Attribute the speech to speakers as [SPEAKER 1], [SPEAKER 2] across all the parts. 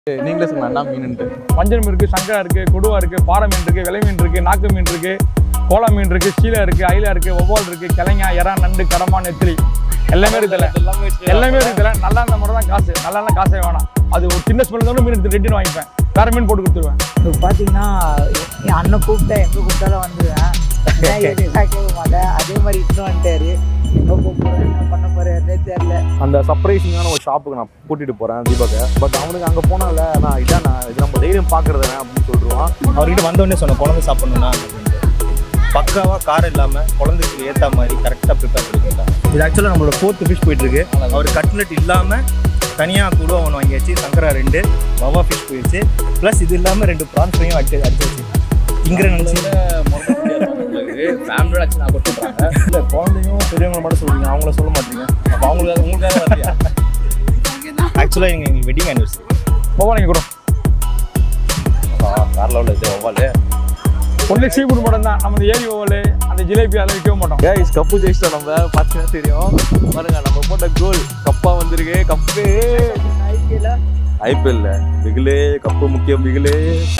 [SPEAKER 1] நீங்களே சொல்லுங்க அண்ணா மீன்ட்டு
[SPEAKER 2] வஞ்சரம் இருக்கு சங்கரா இருக்கு கொடுவா இருக்கு பாறை மீன் இருக்கு விலை மீன் இருக்கு நாக்கு மீன் இருக்கு கோலா மீன் இருக்கு சீலை இருக்கு ஐலா இருக்கு ஒவ்வால் இருக்கு கிழங்கா எறா நண்டு கடமா நெத்திலி எல்லாமே இருக்குல்ல எல்லாமே இருக்குல்ல நல்லா இருந்த மட்டும் தான் காசு நல்லா இருந்தா காசே வேணாம் அது ஒரு சின்ன ஸ்மெல் இருந்தாலும் மீன் எடுத்து ரெட்டின்னு வாங்கிப்பேன் வேற மீன் போட்டு கொடுத்துருவேன்
[SPEAKER 3] இப்போ பார்த்தீங்கன்னா என் அண்ணன் கூப்பிட்டா எங்கே கூப்பிட்டாலும் வந்துடுவேன் ஏன் எது எல்லாம் கேட்க மாட்டேன் அதே மாதிரி இட்டு வந்துட்டாரு எங்கே போக போகிறேன் என்ன பண்ண போகிறேன்னே தெரில
[SPEAKER 1] அந்த சர்ப்ரைசிங்கான ஒரு ஷாப்புக்கு நான் கூட்டிட்டு போறேன் தீபக்கை பட் அவனுக்கு அங்க போனால நான் இதான் நான் இது நம்ம தைரியம் பாக்குறது அப்படின்னு சொல்லிடுவான்
[SPEAKER 4] அவர்கிட்ட வந்தோடனே சொன்னேன் குழந்தை சாப்பிடணும்னா அப்படின்ட்டு பக்காவா காரம் இல்லாம குழந்தைக்கு ஏத்த மாதிரி கரெக்டாக ப்ரிப்பேர் பண்ணிருக்காங்க இது ஆக்சுவலாக நம்மளோட ஃபோர்த் ஃபிஷ் போயிட்டு இருக்கு அவர் கட்லெட் இல்லாம தனியா கூட அவன் வாங்கியாச்சு சங்கரா ரெண்டு வவா ஃபிஷ் போயிடுச்சு ப்ளஸ் இது இல்லாம ரெண்டு ப்ரான்ஸ் ஃப்ரையும் அடிச்சு அடிச்சு வச்சு இங்கிற நினைச்சு
[SPEAKER 1] ஃபேமிலியோட ஆச்சு நான் கொடுத்துட்றாங்க
[SPEAKER 4] இல்ல குழந்தையும் பெரியவங்களை மட்டும் சொல்றீங்க அவங்கள சொல்ல மாட்டீங்க அப்போ அவங்களுக்காக உங்களுக்காக வரலையா ஆக்சுவலாக எங்க எங்களுக்கு வெட்டிங் ஆனிவர்சரி
[SPEAKER 2] ஒவ்வொரு நீங்கள் கூட
[SPEAKER 4] காரில் உள்ள இது ஒவ்வால்
[SPEAKER 2] ஒன்லி சீஃபுட் மட்டும் தான் நம்ம இந்த ஏரி ஒவ்வொரு அந்த ஜிலேபி அதெல்லாம் விற்க மாட்டோம்
[SPEAKER 1] கேஸ் கப்பு ஜெயிச்சிட்டோம் நம்ம பார்த்தீங்கன்னா தெரியும் பாருங்க நம்ம போட்ட கோல் கப்பா வந்திருக்கு கப்பு ஐபிஎல்ல பிகிலே கப்பு முக்கியம் பிகிலே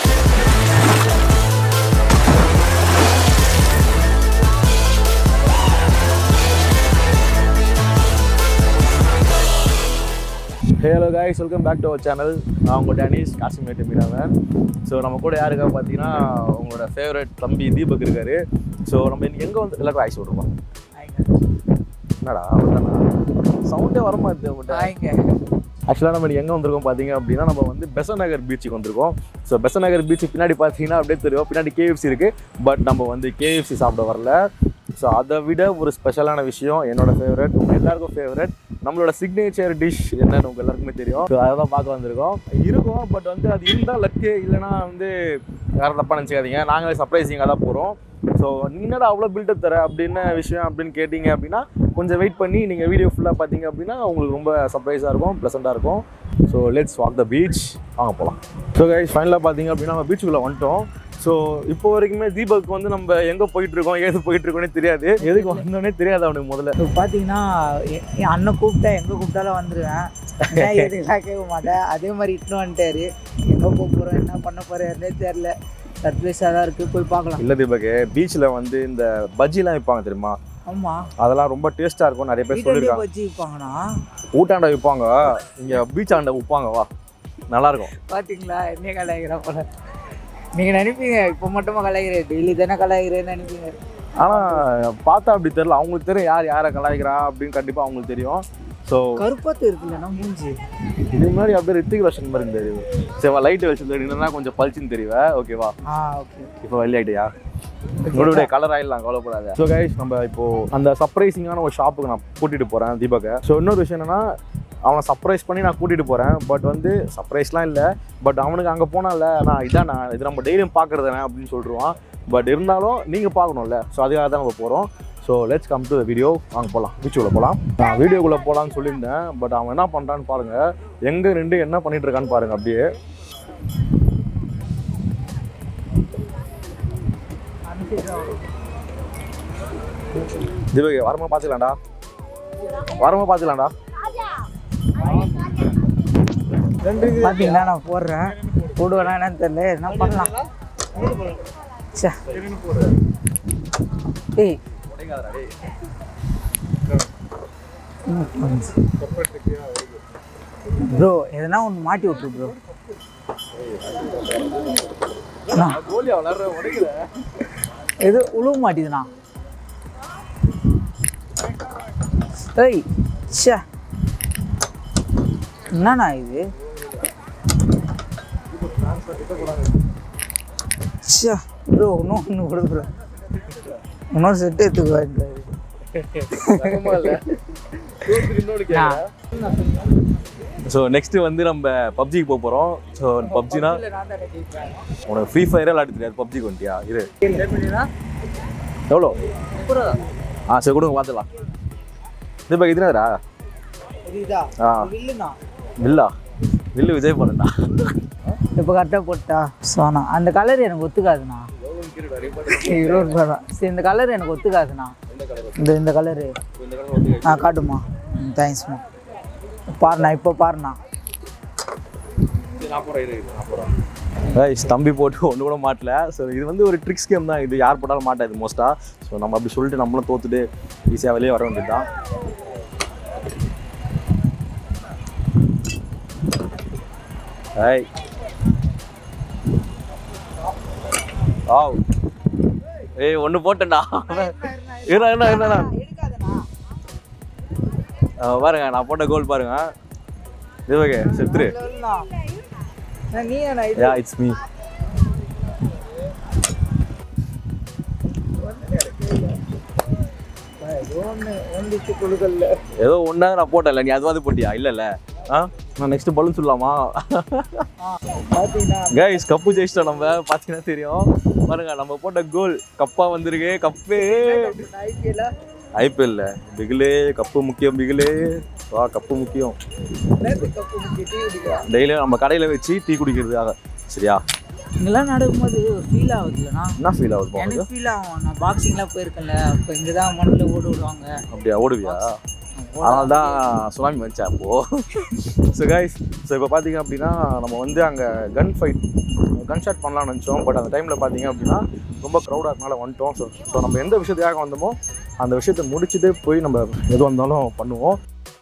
[SPEAKER 1] hello guys welcome back to our channel நான் உங்கள் டேனிஸ் காசிமேட்டு மீனவன் ஸோ நம்ம கூட யாருக்கா பார்த்தீங்கன்னா உங்களோட ஃபேவரட் தம்பி தீபக் இருக்காரு ஸோ நம்ம இன்னைக்கு எங்கே வந்து எல்லாருக்கும் ஐஸ் விட்ருவோம் என்னடா அவர்தானா சவுண்டே வர மாட்டேன் உங்கள்கிட்ட
[SPEAKER 3] ஆயிங்க
[SPEAKER 1] ஆக்சுவலாக நம்ம இன்னைக்கு எங்கே வந்திருக்கோம் பார்த்தீங்க அப்படின்னா நம்ம வந்து பெசன் நகர் பீச்சுக்கு வந்திருக்கோம் ஸோ பெசன் நகர் பீச்சுக்கு பின்னாடி பார்த்தீங்கன்னா அப்படியே தெரியும் பின்னாடி கேஎஃப்சி இருக்குது பட் நம்ம வந்து கேஎஃப்சி சாப்பிட வரல ஸோ அதை விட ஒரு ஸ்பெஷலான விஷயம் என்னோட ஃபேவரட் உங்கள் எல்லாருக்கும் ஃபேவரட் நம்மளோட சிக்னேச்சர் டிஷ் என்னன்னு உங்கள் எல்லாருக்குமே தெரியும் ஸோ அதை தான் பார்க்க வந்திருக்கோம் இருக்கும் பட் வந்து அது இருந்தால் லக்கு இல்லைன்னா வந்து யாரும் தப்பாக நினச்சிக்காதீங்க நாங்களே சர்ப்ரைசிங்காக தான் போகிறோம் ஸோ நீ என்னடா அவ்வளோ பில்டப் தர அப்படின்னு விஷயம் அப்படின்னு கேட்டிங்க அப்படின்னா கொஞ்சம் வெயிட் பண்ணி நீங்கள் வீடியோ ஃபுல்லாக பார்த்தீங்க அப்படின்னா உங்களுக்கு ரொம்ப சர்ப்ரைஸாக இருக்கும் ப்ளசண்ட்டாக இருக்கும் so let's walk the beach வாங்க போகலாம் ஸோ கைஸ் ஃபைனலாக பார்த்தீங்க அப்படின்னா நம்ம பீச்சுக்குள்ளே வந்துட்டோம் ஸோ இப்போ வரைக்குமே தீபக் வந்து நம்ம எங்கே போயிட்டு இருக்கோம் ஏது போயிட்டு இருக்கோன்னே தெரியாது எதுக்கு வந்தோடனே தெரியாது அவனுக்கு முதல்ல
[SPEAKER 3] இப்போ பார்த்தீங்கன்னா என் என் அண்ணன் கூப்பிட்டா எங்கே கூப்பிட்டாலும் வந்துடுவேன் ஏன் எது எல்லாம் கேட்க மாட்டேன் அதே மாதிரி இட்டு வந்துட்டாரு எங்கே போக போகிறோம் என்ன பண்ண போகிறேன்னே தெரில சர்ப்ரைஸாக தான் இருக்குது போய் பார்க்கலாம்
[SPEAKER 1] இல்லை தீபக் பீச்சில் வந்து இந்த பஜ்ஜிலாம் விற்பாங்க தெரியுமா
[SPEAKER 3] ஆமாம்
[SPEAKER 1] அதெல்லாம் ரொம்ப டேஸ்ட்டாக இருக்கும் நிறைய பேர்
[SPEAKER 3] வீட்டிலே
[SPEAKER 1] சொல்லியிருக்காங்க
[SPEAKER 3] வச்சு விற்பாங்கண்ணா
[SPEAKER 1] ஊட்டாண்ட விற்பாங்க இங்கே பீச் ஆண்ட விற்பாங்க வா நல்லாயிருக்கும்
[SPEAKER 3] பார்த்தீங்களா என்ன கலாய்க்கிறா போல நீங்கள் நினைப்பீங்க இப்போ மட்டுமா கலாய்க்கிறேன் டெய்லி தானே கலாய்க்கிறேன்னு நினைப்பீங்க
[SPEAKER 1] ஆனால் பார்த்தா அப்படி தெரியல அவங்களுக்கு தெரியும் யார் யாரை கலாய்க்கிறா அப்படின்னு கண்டிப்பாக அவங்களுக்கு தெரியும் ஸோ
[SPEAKER 3] கருப்பத்து இருக்குல்லண்ணா மூஞ்சி
[SPEAKER 1] இது மாதிரி அப்படியே ரித்திக் ரோஷன் மாதிரி தெரியும் சரி லைட் வச்சு தெரியுதுன்னா கொஞ்சம் பளிச்சுன்னு தெரியுவ ஓகேவா
[SPEAKER 3] ஆ ஓகே
[SPEAKER 1] இப்போ வெள்ளை ஆயிட்டியா உங்களுடைய கலர் ஆயிடலாம் கவலைப்படாத ஸோ கைஸ் நம்ம இப்போ அந்த சர்ப்ரைசிங்கான ஒரு ஷாப்புக்கு நான் கூட்டிட்டு போறேன் தீபக்கை ஸோ இன்னொரு விஷயம் என்னன்னா அவனை சர்ப்ரைஸ் பண்ணி நான் கூட்டிட்டு போறேன் பட் வந்து சர்ப்ரைஸ்லாம் இல்லை பட் அவனுக்கு அங்கே போனால நான் இதான் நான் இது நம்ம டெய்லியும் பார்க்கறது அப்படின்னு சொல்லிடுவான் பட் இருந்தாலும் நீங்கள் பார்க்கணும்ல ஸோ அதுக்காக தான் நம்ம போகிறோம் so let's come to video வாங்க போகலாம் பீச்சுக்குள்ளே போகலாம் நான் வீடியோக்குள்ளே போகலான்னு சொல்லியிருந்தேன் பட் அவன் என்ன பண்ணுறான்னு பாருங்கள் எங்கே நின்று என்ன பண்ணிட்டு இருக்கான்னு பாருங்க அப்படியே தீபக் வரமா பார்த்துக்கலாம்டா வரமா பார்த்துக்கலாம்டா
[SPEAKER 3] பார்த்தீங்களா நான் போடுறேன் போடுவேனா என்னன்னு தெரியல என்ன பண்ணலாம் ச்சே. ஏய் ப்ரோ எதனா ஒன்று மாட்டி விட்டுரு ப்ரோ
[SPEAKER 1] கோலியா விளாட்ற உடைக்கல
[SPEAKER 3] எது உழுவ மாட்டேதுண்ணா ஏய் ச்சே என்னண்ணா இது ச்சே ப்ரோ இன்னும் ஒன்று கொடு ப்ரோ இன்னொரு செட்டு எடுத்துக்க வேண்டாம்
[SPEAKER 1] ஸோ நெக்ஸ்ட் வந்து நம்ம பப்ஜிக்கு போக போகிறோம் ஸோ பப்ஜினா உனக்கு ஃப்ரீ ஃபயரே விளாட தெரியாது பப்ஜிக்கு வந்துட்டியா இரு எவ்வளோ ஆ சரி கொடுங்க பார்த்துக்கலாம் தீபக் இதுனாரா
[SPEAKER 3] புரியுதா
[SPEAKER 1] ஆ
[SPEAKER 3] இல்லைண்ணா
[SPEAKER 1] வில்லா வில்லு விஜய் பண்ணா
[SPEAKER 3] இப்போ கரெக்டாக போட்டா சோனா அந்த கலர் எனக்கு ஒத்துக்காதுண்ணா இருபது ரூபா தான் சரி இந்த கலர் எனக்கு ஒத்துக்காதுண்ணா இந்த இந்த கலரு ஆ காட்டுமா ம் தேங்க்ஸ்மா பாருண்ணா இப்போ பாருண்ணா
[SPEAKER 4] நான் போகிறேன் இரு இரு, நான் போகிறேன்
[SPEAKER 1] கைஸ் தம்பி போட்டு ஒன்று கூட மாட்டல ஸோ இது வந்து ஒரு ட்ரிக்ஸ் கேம் தான் இது யார் போட்டாலும் மாட்டாது மோஸ்ட்டாக ஸோ நம்ம அப்படி சொல்லிட்டு நம்மளும் தோத்துட்டு ஈஸியாக வெளியே வர வேண்டியது தான் ஹாய் ஆவ் ஏய் ஒன்று போட்டேன்டா இருடா இருடா இருடா
[SPEAKER 3] எடுக்காதண்ணா
[SPEAKER 1] அஹ் பாருங்க நான் போட்ட கோல் பாருங்க இது ஓகே செத்துரு
[SPEAKER 3] நான் நீ என்ன இது
[SPEAKER 1] யா இட்ஸ் மீ
[SPEAKER 3] ஒன்று ஒன்றிச்சு கொடுக்கல
[SPEAKER 1] ஏதோ ஒன்றா நான் போட்டேன்ல நீ அதுவாது போட்டியா இல்லைல்ல ஆ நான் நெக்ஸ்ட் பலூன் சொல்லலாமா
[SPEAKER 3] பார்த்தீங்கன்னா
[SPEAKER 1] கைஸ் கப்பு ஜெயிச்சிட்டோம் நம்ம பார்த்தீங்கன்னா தெரியும் பாருங்க நம்ம போட்ட கோல் கப்பா வந்திருக்கு கப்பு
[SPEAKER 3] ஐபிஎல்ல
[SPEAKER 1] ஐபிஎல்ல பிகிலே கப்பு முக்கியம் பிகிலே வா கப்பு முக்கியம்
[SPEAKER 3] நேற்று கப்பு முக்கிய டீ குடிக்கலாம்
[SPEAKER 1] டெய்லியும் நம்ம கடையில் வச்சு டீ குடிக்கிறதுக்காக சரியா
[SPEAKER 3] இங்கெல்லாம் நடக்கும்போது ஒரு ஃபீல் ஆகுதுல்லண்ணா
[SPEAKER 1] என்ன ஃபீல் ஆகுது உனக்கு
[SPEAKER 3] எனக்கு ஃபீல் ஆகும் நான் பாக்ஸிங்லாம் போயிருக்கேன்ல அப்போ இங்கே தான் மண்ணில் ஓட விடுவாங்க
[SPEAKER 1] அப்படியா ஓடுவியா அதனால தான் சுனாமி வந்துச்சா அப்போ ஸோ கைஸ் ஸோ இப்போ பார்த்தீங்க அப்படின்னா நம்ம வந்து அங்கே கன் ஃபைட் கன் ஷாட் பண்ணலாம்னு நினச்சோம் பட் அந்த டைமில் பார்த்தீங்க அப்படின்னா ரொம்ப க்ரௌடாக இருக்கனால வந்துட்டோம் ஸோ ஸோ நம்ம எந்த விஷயத்துக்காக வந்தோமோ அந்த விஷயத்தை முடிச்சுட்டு போய் நம்ம எது வந்தாலும் பண்ணுவோம்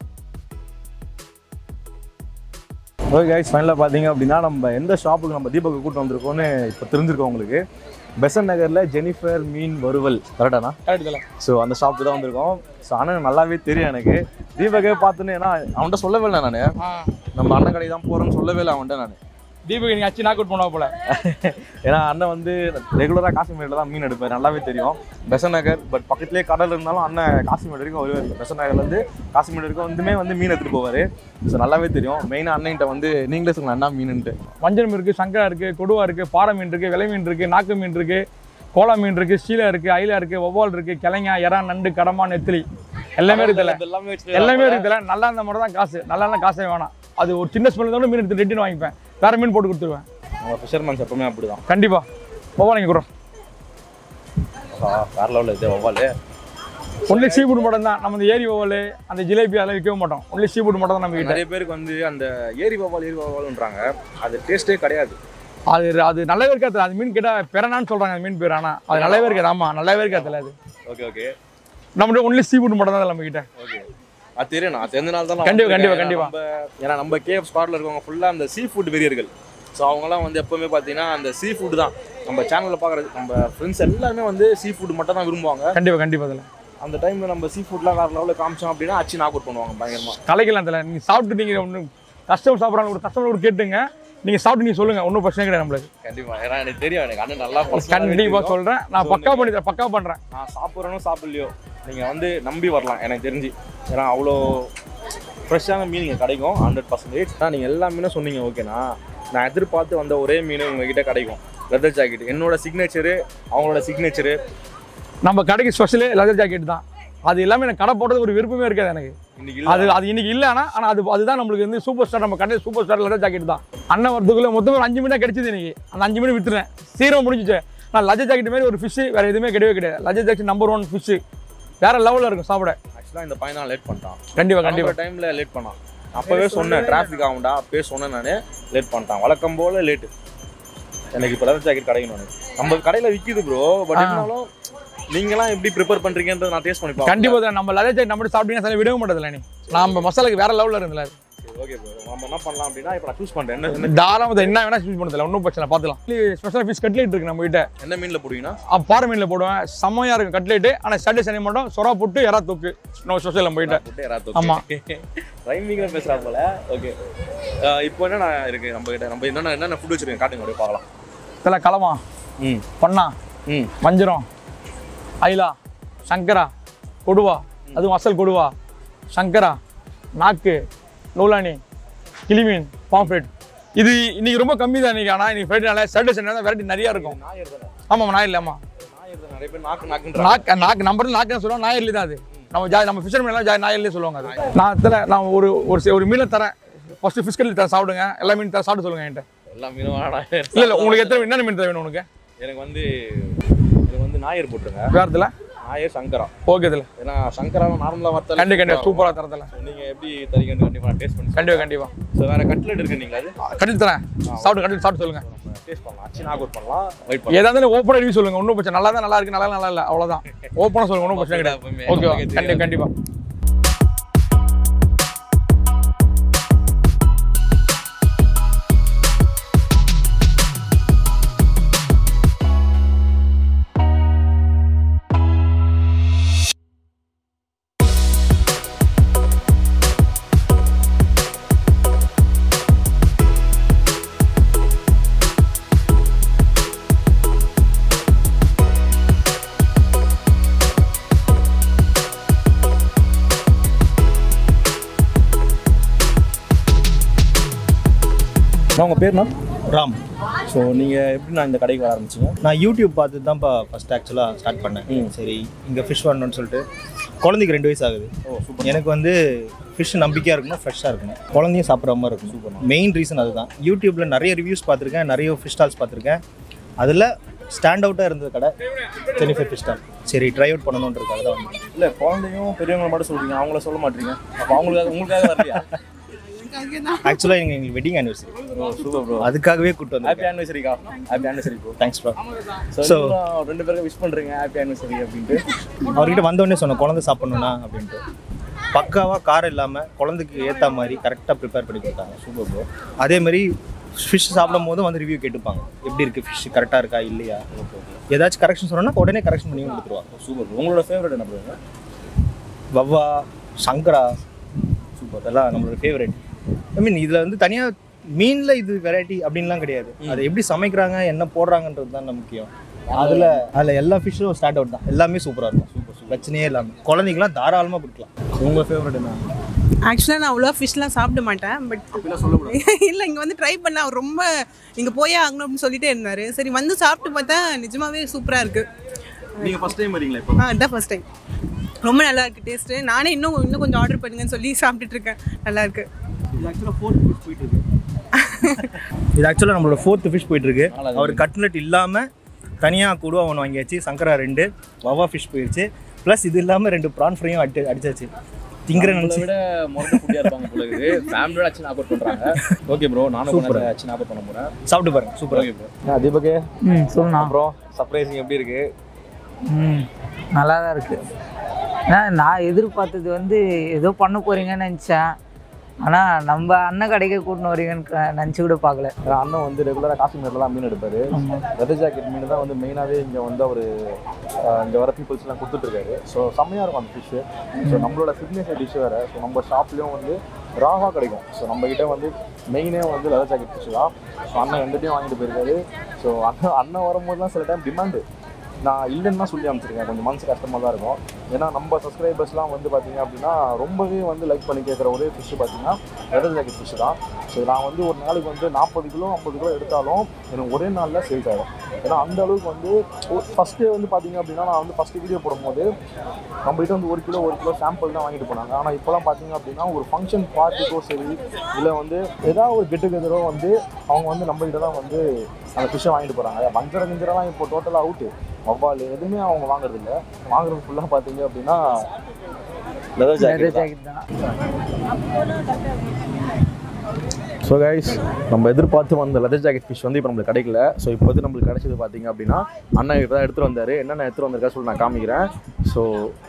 [SPEAKER 1] ஓகே கைஸ் ஃபைனலாக பார்த்தீங்க அப்படின்னா நம்ம எந்த ஷாப்புக்கு நம்ம தீபக்கு கூட்டு வந்திருக்கோம்னு இப்போ தெரிஞ்சிருக்கோம் உங்களுக்கு பெசன் நகரில் ஜெனிஃபர் மீன் வறுவல் கரெக்டாண்ணா
[SPEAKER 2] கரெக்ட் தல
[SPEAKER 1] ஸோ அந்த ஷாப்புக்கு தான் வந்திருக்கோம் ஸோ அண்ணன் நல்லாவே தெரியும் எனக்கு தீபகே பார்த்துன்னு ஏன்னா அவன்கிட்ட சொல்லவே இல்லை நான்
[SPEAKER 2] ஆ
[SPEAKER 1] நம்ம அண்ணன் கடைக்கு தான் போகிறேன்னு சொல்லவே இல்லை அவன்கிட்ட நான்
[SPEAKER 2] தீபக் நீ அச்சு நாக் அவுட் பண்ணா போல
[SPEAKER 1] ஏன்னா அண்ணன் வந்து ரெகுலராக காசிமேடில் தான் மீன் எடுப்பார் நல்லாவே தெரியும் பெசன் நகர் பட் பக்கத்துலேயே கடல் இருந்தாலும் அண்ணன் காசிமேடு வரைக்கும் வருவார் பெசன் நகர்லேருந்து காசிமேடு வரைக்கும் வந்துமே வந்து மீன் எடுத்துகிட்டு போவார் ஸோ நல்லாவே தெரியும் மெயினாக அண்ணன்கிட்ட வந்து நீங்களே சொல்லுங்கள் அண்ணா மீனுன்ட்டு
[SPEAKER 2] வஞ்சரம் இருக்கு சங்கரா இருக்கு கொடுவா இருக்கு பாறை மீன் இருக்கு விலை மீன் இருக்கு நாக்கு மீன் இருக்கு கோலா மீன் இருக்கு சீலை இருக்கு ஐலா இருக்கு ஒவ்வால் இருக்கு கிழங்கா எறா நண்டு கடமா நெத்திலி எல்லாமே இருக்குல்ல
[SPEAKER 1] எல்லாமே
[SPEAKER 2] எல்லாமே இருக்குல்ல நல்லா இருந்த மட்டும் தான் காசு நல்லா இருந்தா காசே வேணாம் அது ஒரு சின்ன ஸ்மெல் தான் மீன் எடுத்து ரெட்டின்னு வாங்கிப்பேன் வேற மீன் போட்டு கொடுத்துருவேன்
[SPEAKER 1] நம்ம ஃபிஷர்மேன்ஸ் எப்பவுமே அப்படி தான்
[SPEAKER 2] கண்டிப்பா ஒவ்வொரு வாங்கி கொடுறோம்
[SPEAKER 1] வேறு லெவலில் இது ஒவ்வால்
[SPEAKER 2] ஒன்லி சீ ஃபுட் மட்டும் தான் நம்ம இந்த ஏரி ஒவ்வொரு அந்த ஜிலேபி அதெல்லாம் விற்கவே மாட்டோம் ஒன்லி சீ ஃபுட் மட்டும் தான் நம்ம கிட்ட
[SPEAKER 1] நிறைய பேருக்கு வந்து அந்த ஏரி வவ்வால் ஏரி வவ்வால்ன்றாங்க அது டேஸ்ட்டே கிடையாது
[SPEAKER 2] அது அது நல்லாவே இருக்காது அது மீன் கேட்டால் பெறனான்னு சொல்றாங்க அந்த மீன் பேர் ஆனா அது நல்லாவே இருக்காது ஆமா நல்லாவே இருக்காது அது
[SPEAKER 1] ஓகே ஓகே
[SPEAKER 2] நம்மகிட்ட ஒன்லி சீ ஃபுட் மட்டும் தான் நம்ம கிட்ட
[SPEAKER 1] ஓகே அது தெரியும் நான் தெரிஞ்சனால தான் நான்
[SPEAKER 2] கண்டிப்பா,
[SPEAKER 1] வந்திருக்கேன்.
[SPEAKER 2] கண்டிப்பா,
[SPEAKER 1] ஏன்னா நம்ம ஏன்னா நம்ம கேஎஃப் ஸ்பாட்ல இருக்கவங்க ஃபுல்லாக அந்த சீ ஃபுட் வெறியர்கள் ஸோ அவங்கலாம் வந்து எப்பவுமே பார்த்தீங்கன்னா அந்த சீ ஃபுட் தான் நம்ம சேனலில் பார்க்குறது நம்ம ஃப்ரெண்ட்ஸ் எல்லாருமே வந்து சீ ஃபுட் மட்டும் தான் விரும்புவாங்க
[SPEAKER 2] கண்டிப்பா கண்டிப்பா அதில்
[SPEAKER 1] அந்த டைமில் நம்ம சீ ஃபுட்லாம் வேறு லெவலில் காமிச்சோம் அப்படின்னா அச்சு நாக் அவுட் பண்ணுவாங்க பயங்கரமாக
[SPEAKER 2] கலைக்கலாம் அதில் நீங்கள் சாப்பிட்டு நீங்கள் ஒன்று கஸ்டமர் சாப்பிட்றாங்க ஒரு கஸ்டமர் கூட கேட்டுங்க நீங்கள் சாப்பிட்டு நீங்கள் சொல்லுங்கள் ஒன்றும் பிரச்சனை கிடையாது நம்மளுக்கு
[SPEAKER 1] கண்டிப்பாக ஏன்னா எனக்கு தெரியும் எனக்கு அண்ணன் நல்லா personal ஆவே
[SPEAKER 2] கண்டிப்பாக
[SPEAKER 1] தெரியும்.
[SPEAKER 2] சொல்கிறேன் நான்
[SPEAKER 1] So,
[SPEAKER 2] பக்கா பண்ணி தரேன் பக்கா பண்ணுறேன்
[SPEAKER 1] நான் சாப்பிட்றேனோ சாப்பிட்லையோ நீங்கள் வந்து நம்பி வரலாம் எனக்கு தெரிஞ்சு ஏன்னா அவ்வளோ ஃப்ரெஷ்ஷான மீன் இங்கே கிடைக்கும் ஹண்ட்ரட் பர்சன்டேஜ் ஆனால் நீங்கள் எல்லா மீனும் சொன்னீங்க ஓகேண்ணா நான் எதிர்பார்த்து வந்த ஒரே மீன் உங்ககிட்ட கிடைக்கும் லெதர் ஜாக்கெட் என்னோட சிக்னேச்சரு அவங்களோட சிக்னேச்சரு
[SPEAKER 2] நம்ம கடைக்கு ஸ்பெஷலு லெதர் ஜாக்கெட் தான் அது எல்லாமே எனக்கு கடை போடுறது ஒரு விருப்பமே இருக்காது எனக்கு
[SPEAKER 1] இன்னைக்கு
[SPEAKER 2] அது
[SPEAKER 1] இல்லை
[SPEAKER 2] அது இன்னைக்கு இல்லை ஆனால் ஆனால் அது அதுதான் நம்மளுக்கு வந்து சூப்பர் ஸ்டார் நம்ம கடையில் சூப்பர் ஸ்டார் லெதர் ஜாக்கெட் தான் அண்ணன் வரதுக்குள்ள மொத்தம் ஒரு அஞ்சு மீனாக கிடைச்சது இன்னைக்கு அந்த அஞ்சு மீன் வித்துறேன் சீரம் முடிஞ்சிச்சு நான் லஜர் ஜாக்கெட் மாதிரி ஒரு ஃபிஷ்ஷு வேறு எதுவுமே கிடையவே கிடையாது leather jacket number one fish வேற லெவலில் இருக்கும் சாப்பிட
[SPEAKER 1] ஆக்சுவலாக இந்த பையன் தான் லேட் பண்ணிட்டான்
[SPEAKER 2] கண்டிப்பாக கண்டிப்பாக
[SPEAKER 1] கண்டிப்பாக டைமில் லேட் பண்ணான் அப்போவே சொன்னேன் டிராஃபிக் ஆகும்டா அப்பவே சொன்னேன் நான் லேட் பண்ணிட்டான் வழக்கம் போல் லேட்டு எனக்கு இப்போ லெதர் ஜாக்கெட் கிடைக்கணும் எனக்கு. நம்ம கடையில் விற்கிது ப்ரோ பட்
[SPEAKER 2] ஆ.
[SPEAKER 1] இருந்தாலும் நீங்களாம் எப்படி ப்ரிப்பேர் பண்ணுறீங்கன்றத நான் டேஸ்ட் பண்ணி பார்ப்பேன்
[SPEAKER 2] கண்டிப்பாக தான் நம்ம லஜர் ஜாக்கெட் நம்ம சாப்பிட்டீங்கன்னா சரி விடவே மாட்டதில்ல நீ நம்ம மசாலாக்கு வேற லெவலில் இருந்தல
[SPEAKER 1] ஓகே ப்ரோ நம்ம என்ன பண்ணலாம் அப்படின்னா இப்போ நான் சூஸ் பண்ணுறேன் என்ன என்ன
[SPEAKER 2] தாராளமாக என்ன வேணா யூஸ் பண்ணதில்ல ஒன்றும் பிரச்சனை பார்த்துக்கலாம் ஸ்பெஷல் ஃபிஷ் கட்லேட் இருக்கு நம்ம கிட்ட
[SPEAKER 1] என்ன மீனில் போடுவீங்கன்னா
[SPEAKER 2] அப்ப பாறை மீனில் போடுவேன் செம்மையாக இருக்கும் கட்லேட்டு ஆனால் சண்டே சனி மட்டும் சொரா போட்டு எறா தொக்கு நம்ம ஸ்பெஷல் நம்ம கிட்ட
[SPEAKER 1] போட்டு யாராவது
[SPEAKER 2] ஆமா.
[SPEAKER 1] ரைமிங்கில் பேசுகிறா போல ஓகே இப்போ என்ன இருக்கு நம்ம கிட்ட நம்ம என்னென்ன என்னென்ன ஃபுட் வச்சிருக்கேன் காட்டுங்க அப்படியே பார்க்கலாம்
[SPEAKER 2] இதில் களமா
[SPEAKER 1] ம்
[SPEAKER 2] பண்ணா
[SPEAKER 1] ம்
[SPEAKER 2] வஞ்சரம் ஐலா சங்கரா கொடுவா அதுவும் அசல் கொடுவா சங்கரா நாக்கு நூலானி கிளிமீன் பாம்ஃப்ரெட் இது இன்னைக்கு ரொம்ப கம்மி தான் இன்னைக்கு ஆனால் இன்னைக்கு ஃப்ரைடே நாள் சாட்டர்டே சண்டே தான் வெரைட்டி நிறையா இருக்கும்
[SPEAKER 1] நாயர் தானே
[SPEAKER 2] ஆமாம் நாயில் ஆமாம்
[SPEAKER 1] நாயர் தான் நிறைய பேர் நாக்கு நாக்குன்ற
[SPEAKER 2] நாக்கு நாக்கு நம்பர் நாக்கு சொல்லுவோம் நாயர்லி தான் அது நம்ம ஜா நம்ம ஃபிஷர் எல்லாம் ஜா நாயர்லேயே சொல்லுவாங்க அது நான் இதில் நான் ஒரு ஒரு சி- ஒரு மீனை தரேன் ஃபர்ஸ்ட் ஃபிஷ்கல் தரேன் சாப்பிடுங்க எல்லா மீன் தர சாப்பிட்டு சொல்லுங்க என்கிட்ட
[SPEAKER 1] எல்லா மீனும் வேணாம்
[SPEAKER 2] இல்லை இல்லை உங்களுக்கு எத்தனை என்னென்ன மீன் தேவை வேணும் உனக்கு
[SPEAKER 1] எனக்கு வந்து எனக்கு வந்து நாயர் போட்டுருங்க
[SPEAKER 2] வேறத்தில்
[SPEAKER 1] நாயர் சங்கரா
[SPEAKER 2] ஓகே இதில்
[SPEAKER 1] ஏன்னா சங்கரா நார்மலாக வர்த்தல
[SPEAKER 2] கண்டி கண்டிப்பாக சூப்பராக தரதில்ல
[SPEAKER 1] நீங்க எப்படி தரீங்கன்னு கண்டிப்பா டேஸ்ட் பண்ணி
[SPEAKER 2] கண்டிப்பாக கண்டிப்பாக
[SPEAKER 1] ஸோ வேற கட்லெட் இருக்கு நீங்களா அது
[SPEAKER 2] கண்டிப்பாக தரேன் சாப்பிட்டு கண்டிப்பாக சாப்பிட்டு சொல்லுங்கள்
[SPEAKER 1] டேஸ்ட் பண்ணலாம் அச்சு நாக் அவுட் பண்ணலாம் வெயிட் பண்ணலாம்
[SPEAKER 2] ஏதாவது ஓப்பனாக ரிவ்யூ சொல்லுங்கள் ஒன்றும் பிரச்சனை நல்லா தான் நல்லா இருக்கு நல்லா நல்லா இல்லை அவ்வளோதான் ஓப்பனாக சொல்லுங்க ஒன்றும் பிரச்சனை கிடையாது ஓகேவா கண்டிப்பாக கண்டிப்பாக
[SPEAKER 1] நான் உங்க பேர் நான்
[SPEAKER 4] ராம்
[SPEAKER 1] ஸோ நீங்க எப்படி நான் இந்த கடைக்கு வர ஆரம்பிச்சீங்க
[SPEAKER 4] நான் யூடியூப் பார்த்து தான்ப்பா ஃபஸ்ட் ஆக்சுவலாக ஸ்டார்ட் பண்ணேன் சரி இங்கே ஃபிஷ் வாங்கணும்னு சொல்லிட்டு குழந்தைக்கு ரெண்டு வயசு ஆகுது எனக்கு வந்து ஃபிஷ் நம்பிக்கையாக இருக்கணும் ஃப்ரெஷ்ஷாக இருக்கணும் குழந்தையும் சாப்பிட்ற மாதிரி இருக்கும் சூப்பர் மெயின் ரீசன் அதுதான் யூடியூப்பில் நிறைய ரிவ்யூஸ் பார்த்துருக்கேன் நிறைய ஃபிஷ் ஸ்டால்ஸ் பார்த்துருக்கேன் அதில் ஸ்டாண்ட் அவுட்டாக இருந்த கடை ஜெனிஃபர் ஃபிஷ் ஸ்டால் சரி ட்ரை அவுட் பண்ணணுன்றதுக்காக தான் வந்தேன்
[SPEAKER 1] இல்ல குழந்தையும் பெரியவங்களை மட்டும் சொல்றீங்க அவங்கள சொல்ல மாட்டீங்க அப்போ அவங்களுக்காக உங்களுக்காக வரலையா
[SPEAKER 4] ஆக்சுவலாக எங்கள் எங்களுக்கு வெட்டிங் ஆனிவர்சரி
[SPEAKER 1] சூப்பர் ப்ரோ
[SPEAKER 4] அதுக்காகவே கூப்பிட்டு வந்தேன்
[SPEAKER 1] ஹாப்பி ஆனிவர்சரிக்கா happy anniversary bro
[SPEAKER 4] thanks bro
[SPEAKER 1] so
[SPEAKER 4] So-
[SPEAKER 1] ரெண்டு பேரும் விஷ் பண்றீங்க ஹாப்பி ஆனிவர்சரி அப்படின்ட்டு
[SPEAKER 4] அவர்கிட்ட வந்தோடனே சொன்னேன் குழந்தை சாப்பிடணும்னா அப்படின்ட்டு பக்காவாக காரம் இல்லாமல் குழந்தைக்கு ஏற்ற மாதிரி கரெக்டாக ப்ரிப்பேர் பண்ணி கொடுத்தாங்க சூப்பர் ப்ரோ அதே மாதிரி ஃபிஷ் சாப்பிடும் போதும் வந்து ரிவ்யூ கேட்டுப்பாங்க எப்படி இருக்குது ஃபிஷ் கரெக்டாக இருக்கா இல்லையா ஏதாச்சும் கரெக்ஷன் சொன்னோன்னா உடனே கரெக்ஷன் பண்ணி கொடுத்துருவாங்க
[SPEAKER 1] சூப்பர் உங்களோட ஃபேவரட் என்ன ப்ரோ
[SPEAKER 4] வவ்வா சங்கரா சூப்பர் அதெல்லாம் நம்மளோட ஃபேவரட் ஐ மீன் இதில் வந்து தனியாக மீனில் இது வெரைட்டி அப்படின்லாம் கிடையாது அதை எப்படி சமைக்கிறாங்க என்ன போடுறாங்கன்றது தான் முக்கியம் அதில் அதில் எல்லா ஃபிஷ்ஷும் ஸ்டார்ட் அவுட் தான் எல்லாமே சூப்பராக இருக்கும் சூப்பர் சூப்பர் பிரச்சனையே இல்லாமல் குழந்தைங்களாம் தாராளமாக கொடுக்கலாம்
[SPEAKER 1] உங்க ஃபேவரட் என்ன
[SPEAKER 5] ஆக்சுவலாக நான் அவ்வளோவா ஃபிஷ்லாம் சாப்பிட மாட்டேன் பட் இல்லை இங்கே வந்து ட்ரை பண்ண அவர் ரொம்ப இங்கே போயே ஆகணும் அப்படின்னு சொல்லிட்டே இருந்தார் சரி வந்து சாப்பிட்டு பார்த்தா நிஜமாவே சூப்பராக இருக்குது
[SPEAKER 1] நீங்க ஃபர்ஸ்ட் டைம் வரீங்களா இப்போ
[SPEAKER 5] ஆ இதான் ஃபஸ்ட் டைம் ரொம்ப நல்லா இருக்குது டேஸ்ட்டு நானே இன்னும் இன்னும் கொஞ்சம் ஆர்டர் பண்ணுங்கன்னு சொல்லி சாப்பிட்டுட்டு இருக்கேன் நல்லா இருக்கு
[SPEAKER 1] இது ஆக்சுவலாக ஃபோர்த் ஃபிஷ் போயிட்டு இருக்கு
[SPEAKER 4] இது ஆக்சுவலாக நம்மளோட ஃபோர்த்து ஃபிஷ் போயிட்டு இருக்கு அவர் கட்லெட் இல்லாமல் தனியாக கொடுவா ஒன்று வாங்கியாச்சு சங்கரா ரெண்டு வவா ஃபிஷ் போயிடுச்சு ப்ளஸ் இது இல்லாமல் ரெண்டு ப்ரான் ஃப்ரையும் அடி அடிச்சாச்சு திங்கிற
[SPEAKER 1] நம்மளை
[SPEAKER 4] நினச்சி
[SPEAKER 1] விட முரட்டு குட்டியா இருப்பாங்க போல இருக்குது ஃபேமிலியோட அச்சு நாக் அவுட் பண்றாங்க ஓகே ப்ரோ நானும்
[SPEAKER 4] Super.
[SPEAKER 1] அச்சு நாக் அவுட் பண்ண போறேன்
[SPEAKER 4] சாப்பிட்டு பாருங்க சூப்பராக
[SPEAKER 1] ஓகே ப்ரோ தீபகே
[SPEAKER 3] ம் சொல்லணும்
[SPEAKER 1] அப்புறம் சர்ப்ரைசிங் எப்படி இருக்கு
[SPEAKER 3] ம் நல்லா தான் இருக்குது ஏன்னா நான் எதிர்பார்த்தது வந்து ஏதோ பண்ண போகிறீங்கன்னு நினச்சேன் ஆனால் நம்ம அண்ணன் கடைக்கே கூட்டின்னு வரீங்கன்னு நினச்சி கூட பார்க்கல
[SPEAKER 1] ஏன்னா அண்ணன் வந்து ரெகுலராக காஷ்மீரில் தான் மீன் எடுப்பாரு
[SPEAKER 3] ஆமாம்
[SPEAKER 1] வெதர் ஜாக்கெட் மீன் தான் வந்து மெயினாகவே இங்கே வந்து அவர் இங்கே வர பீப்புள்ஸ்லாம் கொடுத்துட்ருக்காரு ஸோ செம்மையாக இருக்கும் அந்த ஃபிஷ்ஷு ஸோ நம்மளோட சிக்னேச்சர் டிஷ் வேறு ஸோ நம்ம ஷாப்லேயும் வந்து ராவாக கிடைக்கும் ஸோ நம்மக்கிட்ட வந்து மெயினே வந்து லெதர் ஜாக்கெட் ஃபிஷ் தான் ஸோ அண்ணன் எங்கிட்டையும் வாங்கிட்டு போயிருக்காரு ஸோ அண்ணன் அண்ணன் வரும்போது தான் சில டைம் டிமாண்டு நான் இல்லைன்னு தான் சொல்லி அமைச்சிருக்கேன் கொஞ்சம் மனசு கஷ்டமாக தான் இருக்கும் ஏன்னா நம்ம சப்ஸ்கிரைபர்ஸ்லாம் வந்து பார்த்தீங்க அப்படின்னா ரொம்பவே வந்து லைக் பண்ணி கேட்குற ஒரே ஃபிஷ் பார்த்தீங்கன்னா லெதர் ஜாக்கெட் ஃபிஷ் தான் ஸோ நான் வந்து ஒரு நாளைக்கு வந்து நாற்பது கிலோ ஐம்பது கிலோ எடுத்தாலும் எனக்கு ஒரே நாளில் சேல்ஸ் ஆகும் ஏன்னா அந்த அளவுக்கு வந்து ஃபஸ்ட்டு வந்து பார்த்தீங்க அப்படின்னா நான் வந்து ஃபஸ்ட்டு வீடியோ போடும்போது நம்மகிட்ட வந்து ஒரு கிலோ ஒரு கிலோ சாம்பிள் தான் வாங்கிட்டு போனாங்க ஆனால் இப்போலாம் பார்த்தீங்க அப்படின்னா ஒரு ஃபங்க்ஷன் பார்ட்டிக்கோ சரி இல்லை வந்து ஏதாவது ஒரு கெட்டு கெதரோ வந்து அவங்க வந்து நம்மகிட்ட தான் வந்து அந்த ஃபிஷ்ஷை வாங்கிட்டு போகிறாங்க வஞ்சர கிஞ்சரெல்லாம் இப்போ டோட்டலாக அவுட்டு வவ்வால் எதுவுமே அவங்க வாங்குறது இல்லை வாங்குறது ஃபுல்லாக பார்த்தீங்க அப்படின்னா லெதர்
[SPEAKER 3] லெதர்
[SPEAKER 1] ஜாக்கெட்
[SPEAKER 3] ஜாக்கெட் தான்
[SPEAKER 1] ஸோ கைஸ் நம்ம எதிர்பார்த்து வந்த லெதர் ஜாக்கெட் ஃபிஷ் வந்து இப்போ நம்மளுக்கு கிடைக்கல ஸோ இப்போ வந்து நம்மளுக்கு கிடைச்சது பார்த்தீங்க அப்படின்னா அண்ணா இப்போ தான் எடுத்துகிட்டு வந்தார் என்னென்ன எடுத்துகிட்டு வந்திருக்கா சொல்லி நான் காமிக்கிறேன் ஸோ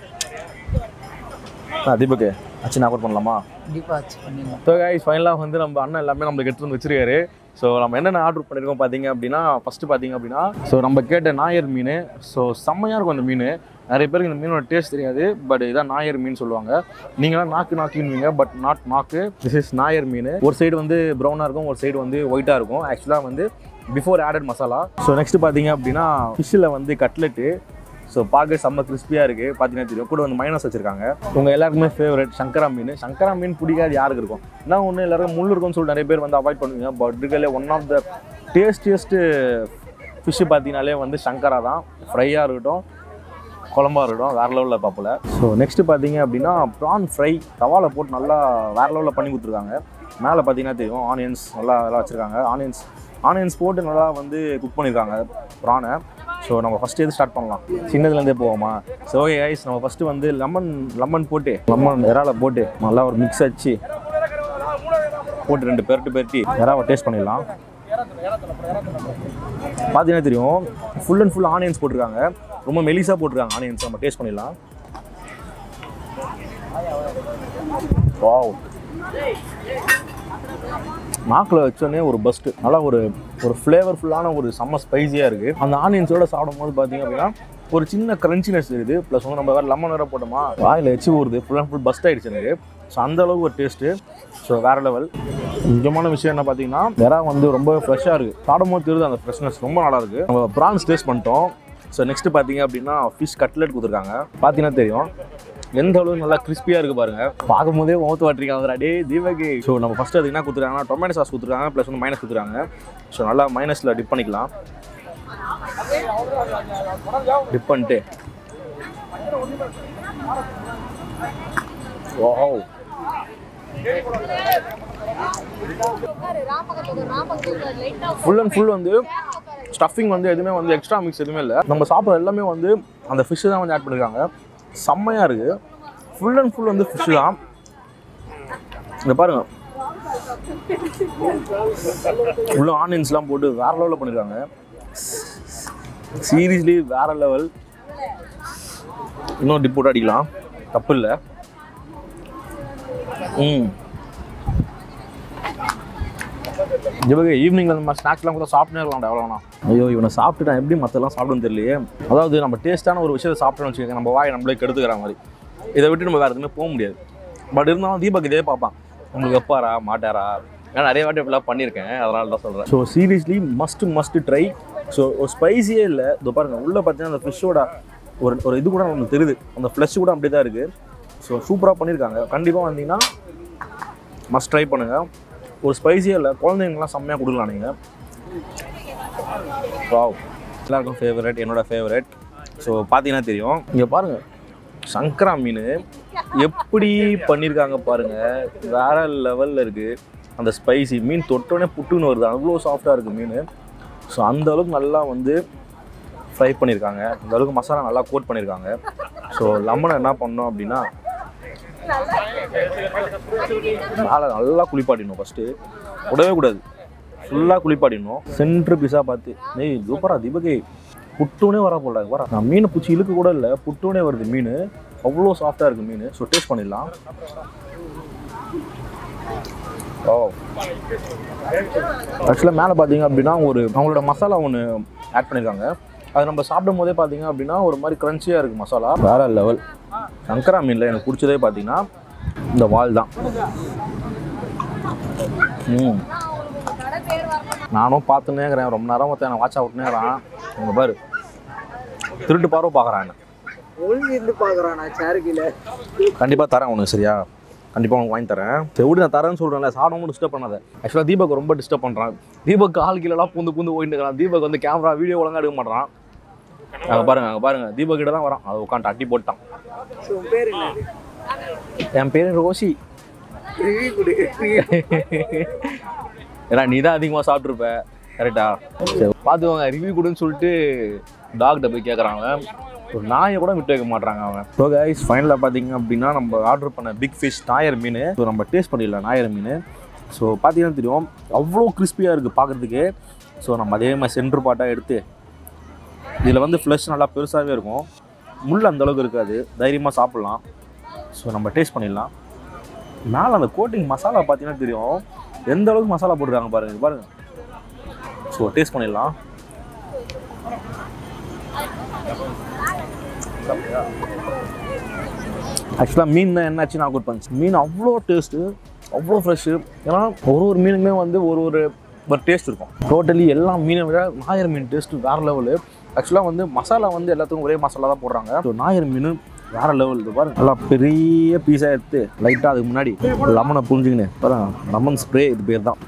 [SPEAKER 1] ஆ தீபக் ஆச்சு நான் பண்ணலாமா
[SPEAKER 3] கண்டிப்பாக வச்சு பண்ணிடலாம்
[SPEAKER 1] ஸோ கைஸ் ஃபைனலாக வந்து நம்ம அண்ணன் எல்லாமே நம்மளுக்கு எடுத்துட்டு வந்து வச்சிருக்காரு ஸோ நம்ம என்னென்ன ஆர்டர் பண்ணியிருக்கோம் பார்த்தீங்க அப்படின்னா ஃபஸ்ட்டு பார்த்தீங்க அப்படின்னா ஸோ நம்ம கேட்ட நாயர் மீன் ஸோ செம்மையாக இருக்கும் அந்த மீன் நிறைய பேருக்கு இந்த மீனோட டேஸ்ட் தெரியாது பட் இதான் நாயர் மீன் சொல்லுவாங்க நீங்களாம் நாக்கு நாக்குன்னுவீங்க பட் நாட் நாக்கு திஸ் இஸ் நாயர் மீன் ஒரு சைடு வந்து ப்ரௌனாக இருக்கும் ஒரு சைடு வந்து ஒயிட்டாக இருக்கும் ஆக்சுவலாக வந்து before added masala so next பார்த்தீங்க அப்படின்னா ஃபிஷ்ஷில் வந்து கட்லெட்டு ஸோ பார்க்க செம்ம கிறிஸ்பியாக இருக்குது பார்த்தீங்கன்னா தெரியும் கூட வந்து மைனஸ் வச்சிருக்காங்க உங்கள் எல்லாருக்குமே ஃபேவரட் சங்கரா மீன் சங்கரா மீன் பிடிக்காது யாருக்கு இருக்கும் என்ன ஒன்று எல்லாருக்கும் முள் இருக்கும்னு சொல்லிட்டு நிறைய பேர் வந்து அவாய்ட் பண்ணுவீங்க பட் இருக்கலே one of the tastiest fish பார்த்தீங்கனாலே வந்து சங்கரா தான் ஃப்ரையாக இருக்கட்டும் குழம்பா இருக்கட்டும் வேறு லெவலில் பார்ப்பல ஸோ நெக்ஸ்ட்டு பார்த்தீங்க அப்படின்னா ப்ரான் ஃப்ரை தவாவில் போட்டு நல்லா வேறு லெவலில் பண்ணி கொடுத்துருக்காங்க மேலே பார்த்தீங்கன்னா தெரியும் ஆனியன்ஸ் நல்லா நல்லா வச்சுருக்காங்க ஆனியன்ஸ் ஆனியன்ஸ் போட்டு நல்லா வந்து குக் பண்ணியிருக்காங்க ப்ரானை ஸோ ஸோ நம்ம ஃபஸ்ட்டு எது ஸ்டார்ட் பண்ணலாம் சின்னதுலேருந்தே போவோமா ஸோ ஓகே ஐஸ் நம்ம ஃபஸ்ட்டு வந்து லெமன் லெமன் போட்டு லெமன் இறால போட்டு நல்லா ஒரு மிக்ஸ் வச்சு போட்டு ரெண்டு பெரட்டு பெரட்டி இறாவை டேஸ்ட் பண்ணிடலாம் பார்த்தீங்கன்னா தெரியும் ஃபுல் அண்ட் ஃபுல் ஆனியன்ஸ் போட்டிருக்காங்க ரொம்ப மெலிசாக போட்டிருக்காங்க ஆனியன்ஸ் நம்ம டேஸ்ட் பண்ணிடலாம் வாவ் நாக்கில் வச்சோடனே ஒரு பஸ்ட்டு நல்லா ஒரு ஒரு ஃப்ளேவர்ஃபுல்லான ஒரு செம்ம ஸ்பைஸியாக இருக்குது அந்த ஆனியன்ஸோட சாப்பிடும்போது பார்த்தீங்க அப்படின்னா ஒரு சின்ன கிரன்ச்சினஸ் இருக்குது ப்ளஸ் வந்து நம்ம வேறு லெமன் வேறு போட்டோமா வாயில் எச்சு ஊறுது ஃபுல் அண்ட் ஃபுல் பஸ்ட் ஆகிடுச்சு எனக்கு ஸோ அந்த அளவுக்கு ஒரு டேஸ்ட்டு ஸோ வேறு லெவல் முக்கியமான விஷயம் என்ன பார்த்தீங்கன்னா வெறா வந்து ரொம்ப ஃப்ரெஷ்ஷாக இருக்குது சாப்பிடும்போது தெரியுது அந்த ஃப்ரெஷ்னஸ் ரொம்ப நல்லா இருக்குது நம்ம ப்ரான்ஸ் டேஸ்ட் பண்ணிட்டோம் ஸோ நெக்ஸ்ட் பார்த்தீங்க அப்படின்னா ஃபிஷ் கட்லெட் கொடுத்துருக்காங்க பார்த்தீங்கன்னா தெரியும் எந்த அளவுக்கு நல்லா கிறிஸ்பியாக இருக்குது பாருங்க பார்க்கும்போதே மௌத்து வாட்டிருக்காங்க டே தீபக் ஸோ நம்ம ஃபஸ்ட்டு அதுக்கு என்ன கொடுத்துருக்காங்கன்னா டொமேட்டோ சாஸ் கொடுத்துருக்காங்க ப்ளஸ் வந்து மைனஸ் கொடுத்துருக்காங்க ஸோ நல்லா மைனஸில் டிப் பண்ணிக்கலாம் டிப் பண்ணிட்டு வாவ் ஃபுல் அண்ட் ஃபுல் வந்து ஸ்டஃபிங் வந்து எதுவுமே வந்து எக்ஸ்ட்ரா மிக்ஸ் எதுவுமே இல்லை நம்ம சாப்பிட்ற எல்லாமே வந்து அந்த ஃபிஷ்ஷு தான் வந்து ஆட் பண்ணியிருக்காங்க செம்மையாக இருக்குது ஃபுல் அண்ட் ஃபுல் வந்து ஃபிஷ்ஷு தான் இந்த பாருங்க உள்ள ஆனியன்ஸ்லாம் போட்டு வேற லெவலில் பண்ணியிருக்காங்க சீரியஸ்லி வேற லெவல் இன்னும் டிப் போட்டு அடிக்கலாம் தப்பு இல்லை ம் இவங்க ஈவினிங்கில் நம்ம ஸ்நாக்ஸ்லாம் கூட சாப்பிட்டே இருக்கலாம்டா எவ்வளோண்ணா ஐயோ இவனை சாப்பிட்டு நான் எப்படி மற்றெல்லாம் சாப்பிடுன்னு தெரியலையே அதாவது நம்ம டேஸ்ட்டான ஒரு விஷயத்தை சாப்பிட்டோம்னு வச்சுக்கோங்க நம்ம வாயை நம்மளே கெடுத்துக்கிற மாதிரி இதை விட்டு நம்ம வேறு எதுவுமே போக முடியாது பட் இருந்தாலும் தீபக் இதே பார்ப்பான் உங்களுக்கு வைப்பாரா மாட்டாரா நான் நிறைய வாட்டி இப்படிலாம் பண்ணியிருக்கேன் அதனால தான் சொல்கிறேன் so seriously must must try so ஒரு ஸ்பைஸியே இல்லை இதோ பாருங்க உள்ளே பார்த்தீங்கன்னா அந்த ஃபிஷ்ஷோட ஒரு ஒரு இது கூட நமக்கு தெரியுது அந்த ஃப்ளஷ் கூட அப்படி தான் இருக்குது ஸோ சூப்பராக பண்ணியிருக்காங்க கண்டிப்பாக வந்தீங்கன்னா மஸ்ட் ட்ரை பண்ணுங்கள் ஒரு ஸ்பைஸியே இல்லை குழந்தைங்கலாம் செம்மையாக கொடுக்கலாம் நீங்கள் வாவ் எல்லாருக்கும் ஃபேவரட் என்னோட ஃபேவரட் ஸோ பார்த்தீங்கன்னா தெரியும் இங்கே பாருங்கள் சங்கரா மீன் எப்படி பண்ணியிருக்காங்க பாருங்கள் வேற லெவலில் இருக்குது அந்த ஸ்பைசி மீன் தொட்டோடனே புட்டுன்னு வருது அவ்வளோ சாஃப்டாக இருக்குது மீன் ஸோ அந்த அளவுக்கு நல்லா வந்து ஃப்ரை பண்ணியிருக்காங்க அந்த அளவுக்கு மசாலா நல்லா கோட் பண்ணியிருக்காங்க ஸோ லெமனை என்ன பண்ணோம் அப்படின்னா மேலே நல்லா குளிப்பாட்டிடணும் ஃபஸ்ட்டு விடவே கூடாது ஃபுல்லாக குளிப்பாட்டிடணும் சென்ட்ரு பீஸாக பார்த்து ஏய் சூப்பரா தீபகே புட்டுனே வர போல வர நான் மீனை பிடிச்சி இழுக்க கூட இல்லை புட்டுனே வருது மீன் அவ்வளோ சாஃப்டாக இருக்குது மீன் ஸோ டேஸ்ட் பண்ணிடலாம் ஓ ஆக்சுவலாக மேலே பார்த்தீங்க அப்படின்னா ஒரு அவங்களோட மசாலா ஒன்று ஆட் பண்ணியிருக்காங்க அது நம்ம சாப்பிடும் போதே பார்த்தீங்க அப்படின்னா ஒரு மாதிரி க்ரன்ச்சியாக இருக்குது மசாலா வேற லெவல் சங்கரா மீனில் எனக்கு பிடிச்சதே பார்த்தீங்கன்னா இந்த வால் தான் ம் நானும் பார்த்துன்னே இருக்கிறேன் ரொம்ப நேரம் ஒருத்தன் வாட்ச் அவுட்னே இருக்கிறான் உங்க பாரு திருட்டு பார்வை பார்க்குறான் என்ன
[SPEAKER 3] ஒழுங்கு இருந்து பார்க்குறான் நான் சேரு கீழே
[SPEAKER 1] கண்டிப்பாக தரேன் உனக்கு சரியா கண்டிப்பாக உனக்கு வாங்கி தரேன் சரி விடு நான் தரேன்னு சொல்கிறேன்ல சாப்பிடும் டிஸ்டர்ப் பண்ணாத ஆக்சுவலாக தீபக் ரொம்ப டிஸ்டர்ப் பண்ணுறான் தீபக் கால் கீழெல்லாம் பூந்து பூந்து போயிட்டு இருக்கான் தீபக் வந்து கேமரா வீடியோ ஒழுங்கா எடுக்க மாட்டான் அங்கே பாருங்க அங்கே பாருங்க தீபக் கிட்ட தான் வரான் அதை உட்காந்து அட்டி போட்டான்
[SPEAKER 3] ஸோ உன் பேர் என்ன
[SPEAKER 1] என் பேர் ரோஷி
[SPEAKER 3] ரிவ்யூ கொடு
[SPEAKER 1] ஏன்னா நீ தான் அதிகமாக சாப்பிட்ருப்ப கரெக்டா சரி பார்த்துக்கோங்க ரிவ்யூ கொடுன்னு சொல்லிட்டு டாக்கிட்ட போய் கேட்குறாங்க ஒரு நாயை கூட விட்டு வைக்க மாட்றாங்க அவன் ஸோ கைஸ் ஃபைனலாக பார்த்தீங்க அப்படின்னா நம்ம ஆர்டர் பண்ண பிக் ஃபிஷ் நாயர் மீன் ஸோ நம்ம டேஸ்ட் பண்ணிடலாம் நாயர் மீன் ஸோ பார்த்தீங்கன்னா தெரியும் அவ்வளோ கிறிஸ்பியாக இருக்குது பார்க்குறதுக்கு ஸோ நம்ம அதே மாதிரி சென்ட்ரு பாட்டாக எடுத்து இதில் வந்து ஃப்ளஷ் நல்லா பெருசாகவே இருக்கும் முள் அந்த அளவுக்கு இருக்காது தைரியமாக சாப்பிட்லாம் ஸோ நம்ம டேஸ்ட் பண்ணிடலாம் மேலே அந்த கோட்டிங் மசாலா பார்த்தீங்கன்னா தெரியும் எந்த அளவுக்கு மசாலா போட்டுருக்காங்க பாருங்க இது பாருங்க ஸோ டேஸ்ட் பண்ணிடலாம் ஆக்சுவலாக மீன் தான் என்னாச்சு நான் குட் பண்ணு மீன் அவ்வளோ டேஸ்ட்டு அவ்வளோ ஃப்ரெஷ்ஷு ஏன்னா ஒரு ஒரு மீனுக்குமே வந்து ஒரு ஒரு ஒரு டேஸ்ட் இருக்கும் டோட்டலி எல்லா மீனை விட நாயர் மீன் டேஸ்ட்டு வேறு லெவலு ஆக்சுவலாக வந்து மசாலா வந்து எல்லாத்துக்கும் ஒரே மசாலா தான் போடுறாங்க ஸோ நாயர் மீன் வேறு லெவல் இது பாருங்க நல்லா பெரிய பீஸாக எடுத்து லைட்டாக அதுக்கு முன்னாடி லெமனை புரிஞ்சுக்கின்னு பாருங்க லெமன் ஸ்ப்ரே இது பேர் தான்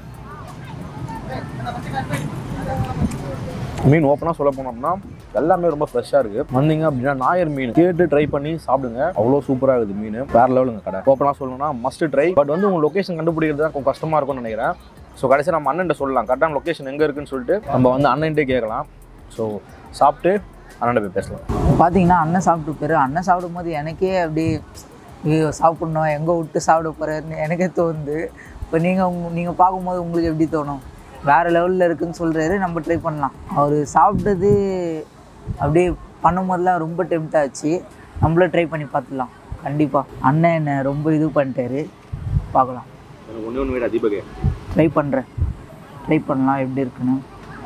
[SPEAKER 1] மீன் ஓப்பனாக சொல்ல போனோம்னா எல்லாமே ரொம்ப ஃப்ரெஷ்ஷாக இருக்குது வந்தீங்க அப்படின்னா நாயர் மீன் கேட்டு ட்ரை பண்ணி சாப்பிடுங்க அவ்வளோ சூப்பராக இருக்குது மீன் வேற லெவலுங்க கடை ஓப்பனாக சொல்லணும்னா மஸ்ட் ட்ரை பட் வந்து உங்கள் லொக்கேஷன் கண்டுபிடிக்கிறது தான் கொஞ்சம் கஷ்டமாக இருக்கும்னு நினைக்கிறேன் ஸோ கடைசியாக நம்ம அண்ணன்ட்ட சொல்லலாம் கரெக்டான லொக்கேஷன் எங்கே இருக்குன்னு சொல்லிட்டு நம்ம வந்து அண்ணன்ட்டே கேட்கலாம் ஸோ சாப்பிட்டு அண்ணன் போய் பேசலாம்
[SPEAKER 3] பார்த்தீங்கன்னா அண்ணன் சாப்பிட்டு போயிரு அண்ணன் சாப்பிடும்போது எனக்கே அப்படி ஐயோ சாப்பிட்ணும் எங்கே விட்டு சாப்பிட போகிறாருன்னு எனக்கே தோணுது இப்போ நீங்கள் உங்க நீங்கள் பார்க்கும்போது உங்களுக்கு எப்படி தோணும் வேறு லெவலில் இருக்குன்னு சொல்கிறாரு நம்ம ட்ரை பண்ணலாம் அவர் சாப்பிட்டது அப்படியே பண்ணும்போதெல்லாம் ரொம்ப டெம்ட் ஆச்சு நம்மளும் ட்ரை பண்ணி பார்த்துடலாம் கண்டிப்பாக அண்ணன் என்னை ரொம்ப இது பண்ணிட்டாரு பார்க்கலாம்
[SPEAKER 1] ஒன்று ஒன்று வீடா தீபகே
[SPEAKER 3] ட்ரை பண்ணுறேன் ட்ரை பண்ணலாம் எப்படி இருக்குன்னு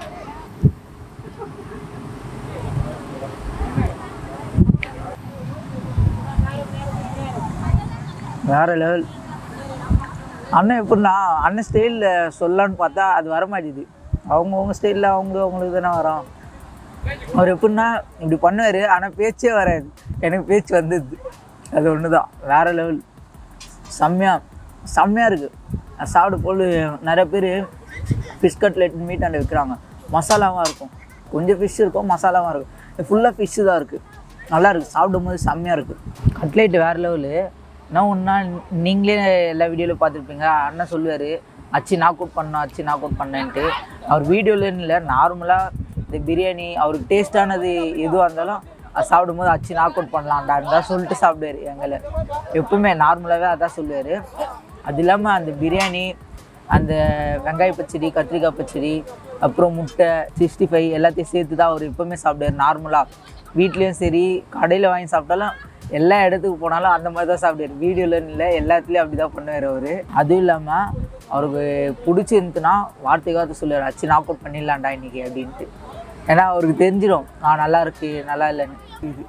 [SPEAKER 3] வேற லெவல் அண்ணன் எப்படின்னா அண்ணன் ஸ்டைலில் சொல்லலான்னு பார்த்தா அது வர மாட்டேது அவங்கவுங்க ஸ்டைலில் அவங்க அவங்களுக்கு தானே வரும் அவர் எப்படின்னா இப்படி பண்ணுவார் ஆனால் பேச்சே வராது எனக்கு பேச்சு வந்தது அது ஒன்று தான் வேற லெவல் செம்மையாக செம்மையாக இருக்குது நான் சாப்பிட போல் நிறைய பேர் ஃபிஷ் கட்லெட் மீட் அண்ட் விற்கிறாங்க மசாலாவாக இருக்கும் கொஞ்சம் ஃபிஷ் இருக்கும் மசாலாவாக இருக்கும் ஃபுல்லாக ஃபிஷ்ஷு தான் இருக்குது நல்லா இருக்குது சாப்பிடும்போது செம்மையாக இருக்குது கட்லெட் வேறு லெவலு என்ன ஒன்றா நீங்களே எல்லா வீடியோவில் பார்த்துருப்பீங்க அண்ணன் சொல்லுவார் அச்சு நாக் அவுட் பண்ணோம் அச்சு நாக் அவுட் பண்ணேன்ட்டு அவர் வீடியோலன்னு இல்லை நார்மலாக இந்த பிரியாணி அவருக்கு டேஸ்டானது எதுவாக இருந்தாலும் அது சாப்பிடும்போது அச்சு நாக் அவுட் பண்ணலாம்டான்னு தான் சொல்லிட்டு சாப்பிடுவார் எங்களை எப்பவுமே நார்மலாகவே அதான் சொல்லுவார் அது இல்லாமல் அந்த பிரியாணி அந்த வெங்காய பச்சடி கத்திரிக்காய் பச்சடி அப்புறம் முட்டை சிக்ஸ்டி ஃபைவ் எல்லாத்தையும் சேர்த்து தான் அவர் எப்பவுமே சாப்பிடுவார் நார்மலாக வீட்லேயும் சரி கடையில் வாங்கி சாப்பிட்டாலும் எல்லா இடத்துக்கு போனாலும் அந்த மாதிரி தான் சாப்பிடுவார் வீடியோலன்னு இல்லை எல்லாத்துலேயும் அப்படி தான் பண்ணுவார் அவர் அதுவும் இல்லாமல் அவருக்கு பிடிச்சிருந்துன்னா வார்த்தைக்கு வார்த்தை சொல்லுவார் அச்சு நாக் அவுட் பண்ணிடலாம்டா இன்னைக்கு அப்படின்ட்டு ஏன்னா அவருக்கு தெரிஞ்சிடும் நான் நல்லா இருக்கு நல்லா இல்லைன்னு இது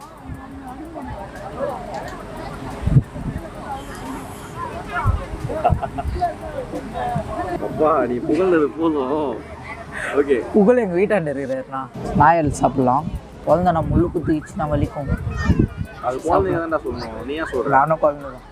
[SPEAKER 1] அப்பா நீ புகழ்ந்தது போதும் ஓகே
[SPEAKER 3] புகழ் எங்கள் வீட்டாண்ட இருக்கிறாருண்ணா நாயல் சாப்பிட்லாம் குழந்தை நான் முள்ளு குத்திக்கிச்சு நான் வலிக்கும்
[SPEAKER 1] அது குழந்தைங்க தான்டா சொல்லணும் நீ ஏன் சொல்ற
[SPEAKER 3] நானும் குழந்தை தான்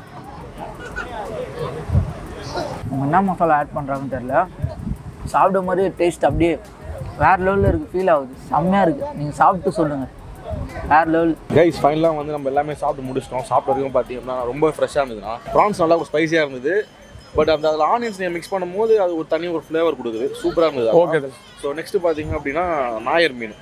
[SPEAKER 3] அவங்க என்ன மசாலா ஆட் பண்ணுறாங்கன்னு தெரில சாப்பிடும் போது டேஸ்ட் அப்படியே வேறு லெவலில் இருக்குது ஃபீல் ஆகுது செம்மையாக இருக்குது நீங்கள் சாப்பிட்டு சொல்லுங்கள் வேறு லெவல்
[SPEAKER 1] கைஸ் ஃபைனலாக வந்து நம்ம எல்லாமே சாப்பிட்டு முடிச்சிட்டோம் சாப்பிட்ட வரைக்கும் பார்த்தீங்கன்னா ரொம்ப ஃப்ரெஷ்ஷாக இருந்ததுண்ணா ப்ரான்ஸ் நல்லா ஒரு ஸ்பைசியாக இருந்தது பட் அந்த அதில் ஆனியன்ஸ் நீங்கள் மிக்ஸ் பண்ணும்போது அது ஒரு தனி ஒரு ஃப்ளேவர் கொடுக்குது சூப்பராக இருந்தது
[SPEAKER 2] ஓகே
[SPEAKER 1] ஸோ நெக்ஸ்ட்டு பார்த்தீங்க அப்படின்னா நாயர் மீன்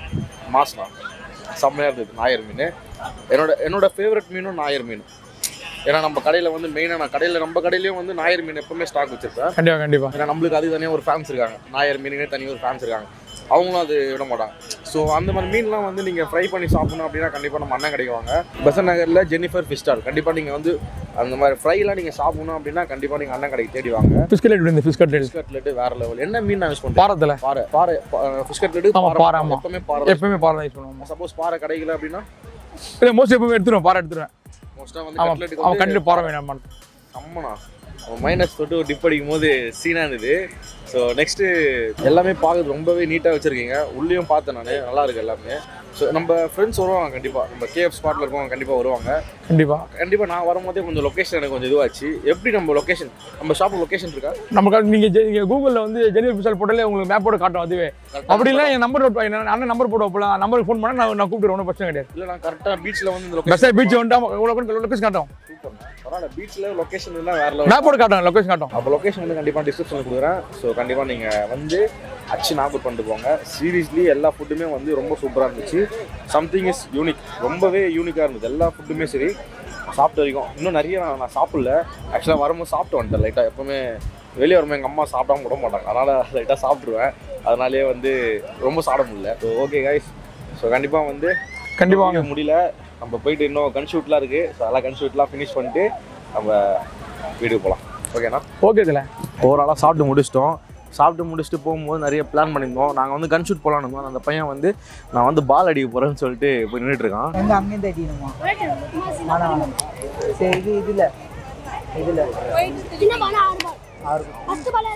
[SPEAKER 1] மாஸ்னா செம்மையாக இருந்தது நாயர் மீன் என்னோட என்னோட ஃபேவரட் மீனும் நாயர் மீன் ஏன்னா நம்ம கடையில் வந்து மெயினாக நான் கடையில் நம்ம கடையிலேயும் வந்து நாயர் மீன் எப்பவுமே ஸ்டாக் வச்சிருப்பேன்
[SPEAKER 2] கண்டிப்பா கண்டிப்பா
[SPEAKER 1] ஏன்னா நம்மளுக்கு அது தனியாக ஒரு ஃபேன்ஸ் இருக்காங்க நாயர் மீனுக்கு தனியாக ஒரு ஃபேன்ஸ் இருக்காங்க அவங்களும் அது விட மாட்டாங்க ஸோ அந்த மாதிரி மீன்லாம் வந்து நீங்கள் ஃப்ரை பண்ணி சாப்பிடணும் அப்படின்னா கண்டிப்பாக நம்ம அண்ணன் கிடைக்குவாங்க பெசன் நகரில் ஜெனிஃபர் ஃபிஷ் ஸ்டால் கண்டிப்பாக நீங்கள் வந்து அந்த மாதிரி ஃப்ரைலாம் நீங்கள் சாப்பிடணும் அப்படின்னா கண்டிப்பாக நீங்கள் அண்ணன் கடைக்கு தேடி வாங்க
[SPEAKER 2] ஃபிஷ் கட்லெட் இந்த ஃபிஷ் கட்லெட்
[SPEAKER 1] ஃபிஷ் கட்லெட் வேற லெவல் என்ன மீன் நான் யூஸ் பண்ணுறேன்
[SPEAKER 2] பாரத்தில்
[SPEAKER 1] பாறை பாறை ஃபிஷ் கட்லெட்
[SPEAKER 2] ஆமா, பாறை, ஆமா.
[SPEAKER 1] எப்பவுமே பாறை
[SPEAKER 2] எப்பவுமே பாறை தான் யூஸ் பண்ணுவோம்
[SPEAKER 1] சப்போஸ் பாறை கிடைக்கல அப்படின்னா
[SPEAKER 2] இல்லை மோஸ்ட் எப்பவுமே எடுத்துருவேன் பாறை எடுத்துருவேன்
[SPEAKER 1] மோஸ்ட்டாக வந்து
[SPEAKER 2] அவன்
[SPEAKER 1] கட்லெட்டுக்கு
[SPEAKER 2] அவன்
[SPEAKER 1] வந்து
[SPEAKER 2] கண்டிப்பாக பாறை வேணாம்
[SPEAKER 1] அம்மனா அவன் மைனஸ் தொட்டு ஒரு டிப் அடிக்கும் போது சீனாக இருந்தது ஸோ நெக்ஸ்ட்டு எல்லாமே பார்க்கறது ரொம்பவே நீட்டாக வச்சுருக்கீங்க உள்ளேயும் பார்த்தேன் நான் நல்லா இருக்கு எல்லாமே ஸோ நம்ம ஃப்ரெண்ட்ஸ் வருவாங்க கண்டிப்பாக நம்ம கேஎஃப் ஸ்பாட்டில் இருக்கவங்க கண்டிப்பாக வருவாங்க
[SPEAKER 2] கண்டிப்பா
[SPEAKER 1] கண்டிப்பாக நான் வரும்போதே கொஞ்சம் லொக்கேஷன் எனக்கு கொஞ்சம் இதுவாச்சு எப்படி நம்ம லொக்கேஷன் நம்ம ஷாப்பில் லொக்கேஷன் இருக்கா
[SPEAKER 2] நம்ம நீங்க ஜெ- நீங்க கூகுளில் வந்து ஜெனியல் பிசால் போட்டாலே உங்களுக்கு மேப்போட காட்டும் அதுவே அப்படி இல்லை என் நம்பர் அண்ணன் நம்பர் போட்டு வைப்பலாம் நம்பருக்கு ஃபோன் பண்ணா நான் நான் கூப்பிட்டு ஒன்றும் பிரச்சனை கிடையாது
[SPEAKER 1] இல்லை நான் கரெக்டாக பீச்சில் வந்து இந்த லொக்கேஷன்
[SPEAKER 2] பெஸ்ட்டாக பீச் வந்துட்டு இவ்வளோ லொக்கேஷன் காட்டும்
[SPEAKER 1] சூப்பர் பரவாயில்ல பீச்சில் லொக்கேஷன் இருந்தால் வேறு லெவல்
[SPEAKER 2] மேப்போட காட்டும் லொக்கேஷன் காட்டும்
[SPEAKER 1] அப்போ லொக்கேஷன் வந்து கண்டிப்பாக டிஸ்கிரிப்ஷனில் கொடுக்குறேன் ஸோ கண்டிப்பாக நீங்கள் வந்து அச்சு நாகூர் பண்ணிட்டு போங்க சீரியஸ்லி எல்லா ஃபுட்டுமே வந்து ரொம்ப சூப்பராக இருந்துச்சு சம்திங் இஸ் யூனிக் ரொம்பவே யூனிக்காக இருந்தது எல்லா ஃபுட்டுமே சரி சாப்பிட்ட வரைக்கும் இன்னும் நிறைய நான் நான் சாப்பிடல ஆக்சுவலாக வரும்போது சாப்பிட்டு வந்துட்டேன் லைட்டாக எப்போவுமே வெளியே வரும்போது எங்கள் அம்மா சாப்பிடாம விட மாட்டாங்க அதனால் லைட்டாக சாப்பிட்ருவேன் அதனாலேயே வந்து ரொம்ப சாப்பிட முடியல ஸோ ஓகே கைஸ் ஸோ கண்டிப்பாக வந்து
[SPEAKER 2] கண்டிப்பா வாங்க
[SPEAKER 1] வீடியோ முடியல நம்ம போயிட்டு இன்னும் கன் ஷூட்லாம் இருக்குது ஸோ அதெல்லாம் கன் ஷூட்லாம் ஃபினிஷ் பண்ணிட்டு நம்ம வீடியோ போகலாம் ஓகேண்ணா
[SPEAKER 2] ஓகே இதில்
[SPEAKER 1] ஓவராலாக சாப்பிட்டு முடிச்சிட்டோம் சாப்பிட்டு முடிச்சுட்டு போகும்போது நிறைய பிளான் பண்ணியிருந்தோம் நாங்கள் வந்து கன் ஷூட் போகலான்னு இருந்தோம் அந்த பையன் வந்து நான் வந்து பால் அடிக்க போகிறேன்னு சொல்லிட்டு போய் நின்றுட்டு இருக்கான்
[SPEAKER 3] எங்கே அங்கேருந்து அடிக்கணுமா வேணாம் வேணாம் சரி இது இதில் இதில்
[SPEAKER 6] சின்ன பால் ஆறு பால்
[SPEAKER 3] ஆறு
[SPEAKER 6] ஃபர்ஸ்ட் பால்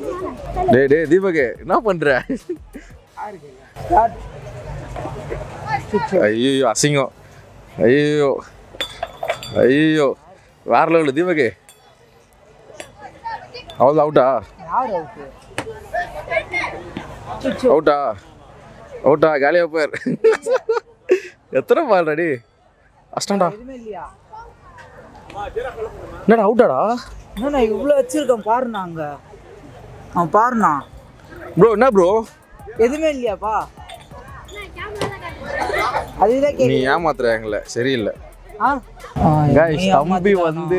[SPEAKER 1] டே டே தீபகே என்ன பண்ணுற
[SPEAKER 3] ஸ்டார்ட்
[SPEAKER 1] ஐயோ அசிங்கம் ஐயோ ஐயோ வேற லெவலு தீபகே அவ்வளோ அவுட்டா
[SPEAKER 3] யார் அவுட்டு
[SPEAKER 1] அவுட்டா அவுட்டா காலியாக போயிர் எத்தனை பால் ரெடி கஷ்டம்டா
[SPEAKER 3] எதுவுமே இல்லையா
[SPEAKER 1] என்னடா அவுட்டாடா
[SPEAKER 3] இன்னும் நான் இவ்வளோ வச்சிருக்கேன் பாருண்ணா அங்கே அவன் பாருண்ணா
[SPEAKER 1] ப்ரோ என்ன ப்ரோ
[SPEAKER 3] எதுவுமே இல்லையாப்பா அதுதான்
[SPEAKER 1] நீ
[SPEAKER 3] கேட்க
[SPEAKER 1] ஏமாத்துற எங்களை சரியில்லை
[SPEAKER 3] ஆ
[SPEAKER 1] கைஸ் தம்பி வந்து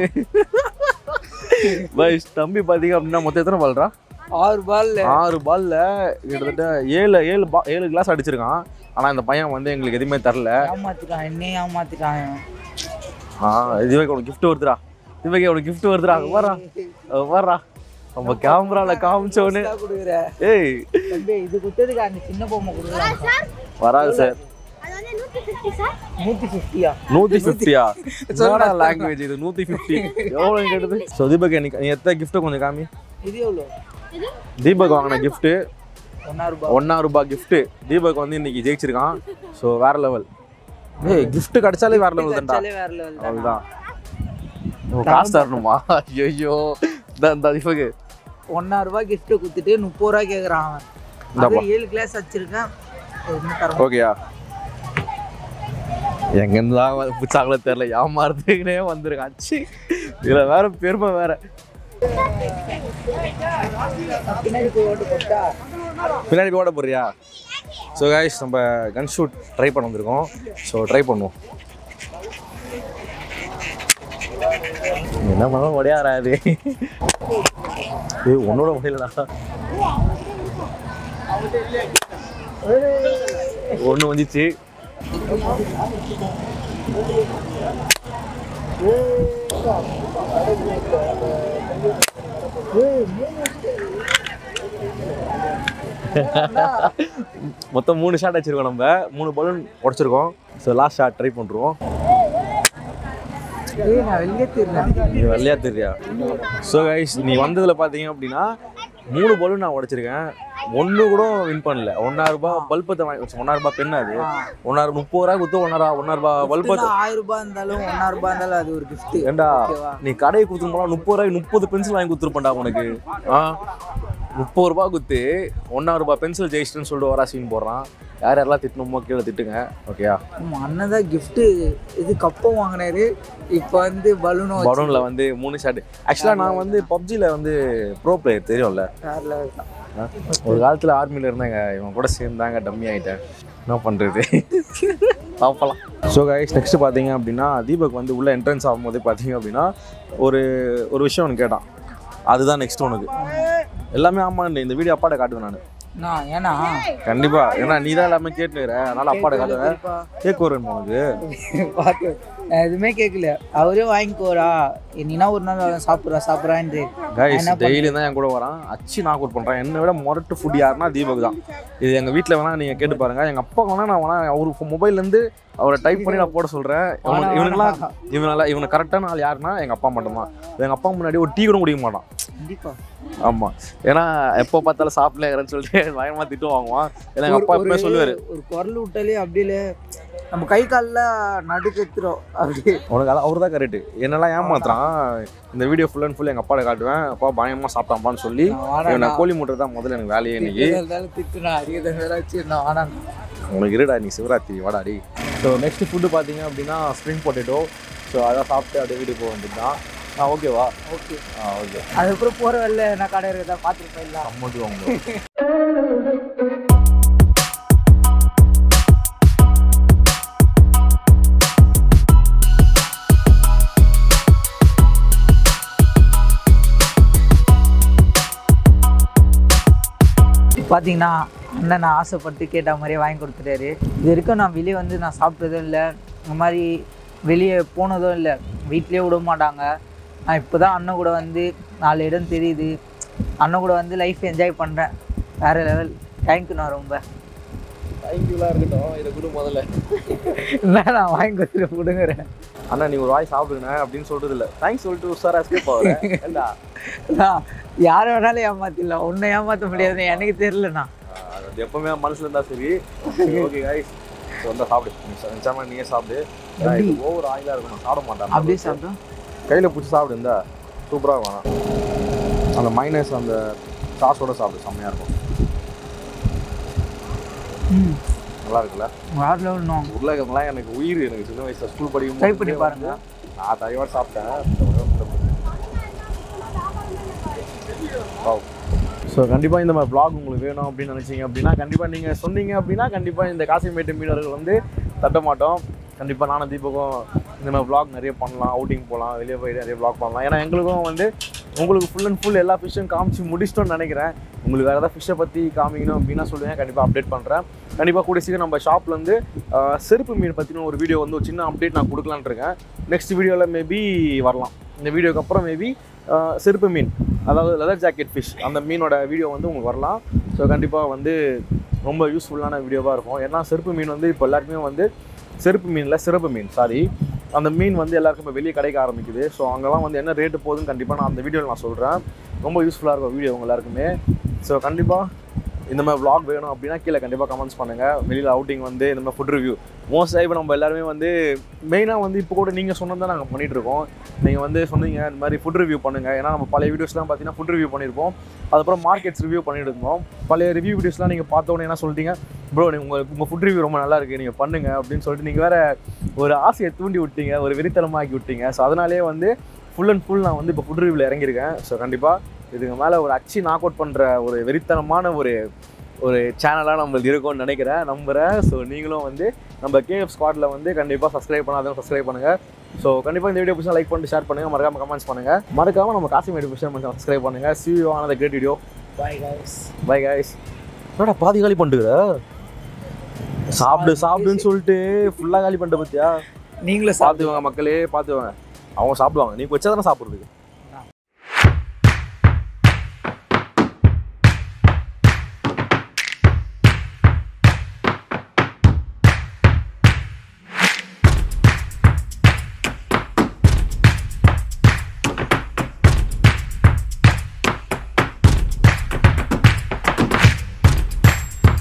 [SPEAKER 1] கைஸ் தம்பி பாத்தீங்க அப்படின்னா மொத்தம் எத்தனை பால்ரா
[SPEAKER 3] ஆறு பால்ல
[SPEAKER 1] ஆறு பால்ல கிட்டத்தட்ட ஏழு ஏழு பா ஏழு கிளாஸ் அடிச்சிருக்கான் ஆனா இந்த பையன் வந்து எங்களுக்கு எதுவுமே தரல
[SPEAKER 3] ஏமாத்திட்டான் என்னையும் ஏமாத்திட்டான்
[SPEAKER 1] ஆ இதுவே உனக்கு gift வருதுடா இதுவே உனக்கு gift வருதுடா அங்க வர்றா அங்க வர்றா நம்ம கேமரால காமிச்சோன்னு
[SPEAKER 3] கொடுக்குற
[SPEAKER 1] ஏய்
[SPEAKER 3] தம்பி இது கொடுத்ததுக்கு அந்த சின்ன பொம்மை கொடுக்கலாம்
[SPEAKER 1] வராது சார்
[SPEAKER 6] அது வந்து நூற்றி ஃபிஃப்டி சார்
[SPEAKER 3] நூற்றி ஃபிஃப்டியா
[SPEAKER 1] நூத்தி ஃபிஃப்டியா என்னடா லாங்குவேஜ் இது நூத்தி ஃபிஃப்டி எவ்வளவு கேட்டது ஸோ தீபக் நீ நீ எத்தனை gift கொஞ்சம் காமி
[SPEAKER 3] இது எவ்வளோ
[SPEAKER 1] தீபக் வாங்கின gift
[SPEAKER 3] ஒன்னா ரூபா
[SPEAKER 1] ஒன்னா ரூபாய் gift தீபக் வந்து இன்னைக்கு ஜெயிச்சிருக்கான் ஸோ வேற லெவல் ஏய் gift கிடைச்சாலே வேற லெவல் தான்டா
[SPEAKER 3] கிடைச்சாலே வேற level தான்.
[SPEAKER 1] அவ்வளோதான் ஓ, காசு தரணுமா ஐயோ இந்த தீபக்
[SPEAKER 3] ஒன்னா ரூபாய் gift கொடுத்துட்டு முப்பது ரூபா கேக்குறான் அவன்
[SPEAKER 1] இந்தாப்பா.
[SPEAKER 3] அது ஏழு கிளாஸ் வச்சிருக்கேன் ஒன்றும் தர
[SPEAKER 1] ஓகேயா எங்கேருந்து தான் பிடிச்சாங்களோ தெரில ஏமாறதுக்குனே வந்திருக்கான் ச்சீ இதில் வேற பெருமை வேற
[SPEAKER 3] பின்னாடி போய் ஓட்டு போட்டா
[SPEAKER 1] பின்னாடி போய் ஓட போறியா ஸோ கைஸ் நம்ம கன் ஷூட் ட்ரை பண்ண வந்திருக்கோம் ஸோ ட்ரை பண்ணுவோம் என்ன பண்ணாலும் உடையாராது ஏய் உன்னோட முடியலடா ஒன்று வந்துச்சு மொத்தம் மூணு ஷாட் வச்சிருக்கோம் நம்ம மூணு பலூன் உடச்சிருக்கோம் ஸோ லாஸ்ட் ஷாட் ட்ரை பண்ணுறோம்
[SPEAKER 3] ஏய் நான் வெளியே தெரியும்
[SPEAKER 1] நீ வெள்ளையா தெரியா ஸோ கைஸ் நீ வந்ததில் பார்த்தீங்க அப்படின்னா மூணு பலூன் நான் உடைச்சிருக்கேன் ஒன்று கூட வின் பண்ணல ஒன்றா ரூபாய் பல்பத்தை வாங்கி ஒன்றா ரூபாய் பெண்ணு அது ஒன்றா முப்பது ரூபாய் கொடுத்து ஒன்றா ஒன்றா ரூபாய் பல்பத்தை
[SPEAKER 3] ஆயிரம் ரூபாய் இருந்தாலும் ஒன்னா ரூபாய் இருந்தாலும் அது ஒரு gift
[SPEAKER 1] ஏண்டா
[SPEAKER 3] ஓகேவா
[SPEAKER 1] நீ கடையை கொடுத்து போனா முப்பது ரூபாய் முப்பது பென்சில் வாங்கி கொடுத்துருப்பேன்டா உனக்கு ஆ முப்பது ரூபாய் கொடுத்து ஒன்றா ரூபாய் பென்சில் ஜெயிச்சிட்டுன்னு சொல்லிட்டு வரா சீன் போடுறான் யார் யாரெல்லாம் திட்டணுமோ கீழே திட்டுங்க ஓகேயா
[SPEAKER 3] ஆமா, அண்ணன் தான் gift இது கப்பம் வாங்கினாரு இப்போ வந்து பலூனும்
[SPEAKER 1] பலூன்ல வந்து மூணு ஷாட் ஆக்சுவலாக நான் வந்து பப்ஜியில் வந்து ப்ரோ பிளேயர் தெரியும்ல ஆ? ஒரு காலத்தில் ஆர்மியில் இருந்தாங்க இவன் கூட சேர்ந்தாங்க டம்மி ஆகிட்டேன் என்ன பண்ணுறது பார்ப்பலாம் ஸோ கைஸ் நெக்ஸ்ட் பார்த்தீங்க அப்படின்னா தீபக் வந்து உள்ள என்ட்ரன்ஸ் ஆகும்போது பார்த்தீங்க அப்படின்னா ஒரு ஒரு விஷயம் ஒன்று கேட்டான் அதுதான் நெக்ஸ்ட் உனக்கு எல்லாமே ஆமாம் இந்த வீடியோ அப்பாட்ட காட்டுவேன் நான்
[SPEAKER 3] நான் ஏன்னா
[SPEAKER 1] கண்டிப்பா ஏன்னா நீ தான் எல்லாமே கேட்டுக்கிற அதனால அப்பாட்ட காட்டுவேன்
[SPEAKER 3] கேப்பா.
[SPEAKER 1] கேக் வருவேன் உனக்கு
[SPEAKER 3] பார்த்து நான் எதுவுமே கேட்கல அவரே வாங்கிக்கோடா நீனா ஒரு நாள் சாப்பிட்றா சாப்பிட்றான்னு
[SPEAKER 1] கைஸ்
[SPEAKER 3] என்ன
[SPEAKER 1] டெய்லி தான் என் கூட வரான் அச்சு நான் கூட் பண்ணுறேன் என்னை விட மொரட்டு ஃபுட் யாருன்னா தீபக் தான் இது எங்கள் வீட்டில் வேணா நீங்கள் கேட்டு பாருங்க எங்கள் அப்பா வேணா நான் வேணா அவருக்கு மொபைல்லேருந்து அவரை டைப் பண்ணி நான் போட சொல்கிறேன் இவனுக்குலாம் இவனால இவனை கரெக்டான ஆள் யாருன்னா எங்கள் அப்பா மட்டும்தான் எங்கள் அப்பா முன்னாடி ஒரு டீ கூட குடிக்க மாட்டான்
[SPEAKER 3] கண்டிப்பா
[SPEAKER 1] ஆமாம் ஏன்னா எப்போ பார்த்தாலும் சாப்பிடலங்கிறேன்னு சொல்லிட்டு பயமாக திட்டு வாங்குவான் ஏன்னா எங்கள் அப்பா எப்பவுமே சொல்லுவார்
[SPEAKER 3] ஒரு குரல் விட்டாலே அப்படியே நம்ம கை காலில் நடுக்கத்துறோம் அப்படி
[SPEAKER 1] உனக்கு அதான் அவர் தான் கரெக்டு என்னெல்லாம் ஏமாத்துறான் இந்த வீடியோ ஃபுல் அண்ட் ஃபுல் எங்கள் அப்பாட்ட காட்டுவேன் அப்பா பயமாக சாப்பிட்டாம்பான்னு சொல்லி
[SPEAKER 3] நான் வாடா
[SPEAKER 1] நான் கோழி மூட்டை தான் முதல்ல எனக்கு வேலையே இன்னைக்கு
[SPEAKER 3] இருந்தாலும் திட்டுனா அடிக்கிறத வேற வச்சு நான் வாடா
[SPEAKER 1] உனக்கு இருடா நீ சிவராத்திரி வாடாடி ஸோ நெக்ஸ்ட் ஃபுட்டு பார்த்தீங்க அப்படின்னா ஸ்ப்ரிங் பொட்டேட்டோ ஸோ அதை சாப்பிட்டு அப்படியே வீட்டுக்கு போக வேண்டியது தான் ஆ ஓகேவா
[SPEAKER 3] ஓகே
[SPEAKER 1] ஆ ஓகே
[SPEAKER 3] அதுக்கப்புறம் போகிற வெளில நான் கடை இருக்கிறதா பார்த்துட்டு போயிடலாம்
[SPEAKER 1] அம்மட்டு வாங்க
[SPEAKER 3] பார்த்தீங்கன்னா அண்ணன் நான் ஆசைப்பட்டு கேட்ட மாதிரியே வாங்கி கொடுத்துட்டாரு இது வரைக்கும் நான் வெளியே வந்து நான் சாப்பிட்டதும் இல்லை இந்த மாதிரி வெளியே போனதும் இல்லை வீட்லேயே விட மாட்டாங்க நான் இப்போ தான் அண்ணன் கூட வந்து நாலு இடம் தெரியுது அண்ணன் கூட வந்து லைஃப் என்ஜாய் பண்ணுறேன் வேறு லெவல் தேங்க்யூ நான் ரொம்ப
[SPEAKER 1] தேங்க்யூலாம் இருக்கட்டும் இதை கொடு முதல்ல
[SPEAKER 3] என்ன நான் வாங்கி கொடுத்துட்டு விடுங்கிறேன்
[SPEAKER 1] அண்ணா நீ ஒரு வாய் சாப்பிடுங்க அப்படின்னு சொல்றது இல்லை தேங்க்ஸ் சொல்லிட்டு உஷாரா எஸ்கேப் ஆகுறேன் ஏண்டா
[SPEAKER 3] நான் யாரை வேணாலும் ஏமாத்திடலாம் ஒன்றை ஏமாற்ற முடியாதுன்னு எனக்கு தெரியலண்ணா
[SPEAKER 1] அது எப்பவுமே மனசுல இருந்தா சரி ஓகே கைஸ் வந்தா சாப்பிடு நீ ச- நிச்சயமா நீயே சாப்பிடு ஏன்னா இது ஓவர் ஆயிலா இருக்கும் நான் சாப்பிட மாட்டேன்
[SPEAKER 3] அப்படியே சாப்பிட்டோம்
[SPEAKER 1] கையில பிடிச்சி சாப்பிடு இந்த சூப்பரா வேணாம் அந்த மைனஸ் அந்த சாஸோட சாப்பிடு செம்மையா இருக்கும்
[SPEAKER 3] ம்
[SPEAKER 1] நல்லா இருக்குல்ல
[SPEAKER 3] வேறு லெவல்ண்ணா
[SPEAKER 1] உருளைக்கிழங்குலாம் எனக்கு உயிர் எனக்கு சின்ன வயசுல ஸ்கூல் படிக்கும்
[SPEAKER 3] ட்ரை பண்ணி பாருங்க
[SPEAKER 1] நான் தயவாக சாப்பிட்டேன் ஸோ கண்டிப்பாக இந்த மாதிரி vlog உங்களுக்கு வேணும் அப்படின்னு நினச்சிங்க அப்படின்னா கண்டிப்பாக நீங்கள் சொன்னீங்க அப்படின்னா கண்டிப்பாக இந்த காசிமேட்டு மீனவர்கள் வந்து தட்ட மாட்டோம் கண்டிப்பாக நானும் தீபகம் இந்த மாதிரி vlog நிறைய பண்ணலாம் அவுட்டிங் போகலாம் வெளியே போய் நிறைய vlog பண்ணலாம் ஏன்னா எங்களுக்கும் வந்து உங்களுக்கு ஃபுல் அண்ட் ஃபுல் எல்லா ஃபிஷ்ஷும் காமிச்சு முடிச்சிட்டோம்னு நினைக்கிறேன் உங்களுக்கு வேறு ஏதாவது ஃபிஷ்ஷை பற்றி காமிக்கணும் அப்படின்னா சொல்லுங்கள் கண்டிப்பாக அப்டேட் பண்ணுறேன் கண்டிப்பாக கூட சீக்கிரம் நம்ம ஷாப்லேருந்து செருப்பு மீன் பற்றின ஒரு வீடியோ வந்து ஒரு சின்ன அப்டேட் நான் கொடுக்கலான்னு இருக்கேன் நெக்ஸ்ட் வீடியோவில் மேபி வரலாம் இந்த வீடியோக்கு அப்புறம் மேபி செருப்பு மீன் அதாவது லெதர் ஜாக்கெட் ஃபிஷ் அந்த மீனோட வீடியோ வந்து உங்களுக்கு வரலாம் ஸோ கண்டிப்பாக வந்து ரொம்ப யூஸ்ஃபுல்லான வீடியோவாக இருக்கும் ஏன்னா செருப்பு மீன் வந்து இப்போ எல்லாருக்குமே வந்து செருப்பு மீனில் சிறப்பு மீன் சாரி அந்த மீன் வந்து எல்லாருக்கும் இப்போ வெளியே கிடைக்க ஆரம்பிக்குது ஸோ அங்கெல்லாம் வந்து என்ன ரேட்டு போகுதுன்னு கண்டிப்பாக நான் அந்த வீடியோவில் நான் சொல்கிறேன் ரொம்ப யூஸ்ஃபுல்லாக இருக்கும் வீடியோ உங்க எல்லாருக்குமே ஸோ கண்டிப்பாக இந்த மாதிரி vlog வேணும் அப்படின்னா கீழே கண்டிப்பாக கமெண்ட்ஸ் பண்ணுங்கள் வெளியில் அவுட்டிங் வந்து இந்த மாதிரி ஃபுட் ரிவ்யூ மோஸ்ட்டாக இப்போ நம்ம எல்லாருமே வந்து மெயினாக வந்து இப்போ கூட நீங்கள் சொன்னது தான் நாங்கள் பண்ணிகிட்டு இருக்கோம் நீங்கள் வந்து சொன்னீங்க இந்த மாதிரி ஃபுட் ரிவ்யூ பண்ணுங்கள் ஏன்னா நம்ம பழைய வீடியோஸ்லாம் பார்த்தீங்கன்னா ஃபுட் ரிவ்யூ பண்ணியிருப்போம் அதுக்கப்புறம் மார்க்கெட்ஸ் ரிவ்யூ பண்ணிட்டு இருந்தோம் பழைய ரிவ்யூ வீடியோஸ்லாம் நீங்கள் பார்த்த உடனே என்ன சொல்லிட்டீங்க ப்ரோ உங்கள் உங்கள் ஃபுட் ரிவ்யூ ரொம்ப நல்லா இருக்குது நீங்கள் பண்ணுங்க அப்படின்னு சொல்லிட்டு நீங்கள் வேறு ஒரு ஆசையை தூண்டி விட்டீங்க ஒரு வெறித்தனமாக்கி விட்டீங்க ஸோ அதனாலே வந்து ஃபுல் அண்ட் ஃபுல் நான் வந்து இப்போ ஃபுட் ரிவ்யூவில் இறங்கியிருக்கேன் ஸோ கண்டிப்பாக இதுக்கு மேலே ஒரு அச்சு நாக் அவுட் பண்ணுற ஒரு வெறித்தனமான ஒரு ஒரு சேனலாக நம்மளுக்கு இருக்கும்னு நினைக்கிறேன் நம்புகிறேன் ஸோ நீங்களும் வந்து நம்ம கேஎஃப் ஸ்குவாடில் வந்து கண்டிப்பாக சப்ஸ்கிரைப் பண்ணாதவங்க சப்ஸ்கிரைப் பண்ணுங்கள் ஸோ கண்டிப்பாக இந்த வீடியோ பிடிச்சா லைக் பண்ணிட்டு ஷேர் பண்ணுங்கள் மறக்காம கமெண்ட்ஸ் பண்ணுங்கள் மறக்காம நம்ம காசி மீடியோ பிடிச்சா சப்ஸ்கிரைப் பண்ணுங்கள் சி யூ ஆனது great video
[SPEAKER 3] bye guys
[SPEAKER 1] bye guys என்னடா பாதி காலி பண்ணிட்டுக்கிற சாப்பிடு சாப்பிடுன்னு சொல்லிட்டு ஃபுல்லாக காலி பண்ணிட்ட பத்தியா
[SPEAKER 3] நீங்களும்
[SPEAKER 1] பார்த்துவாங்க மக்களே பார்த்துவாங்க அவங்க சாப்பிடுவாங்க நீ வச்சா தானே சாப்பிட்றதுக்கு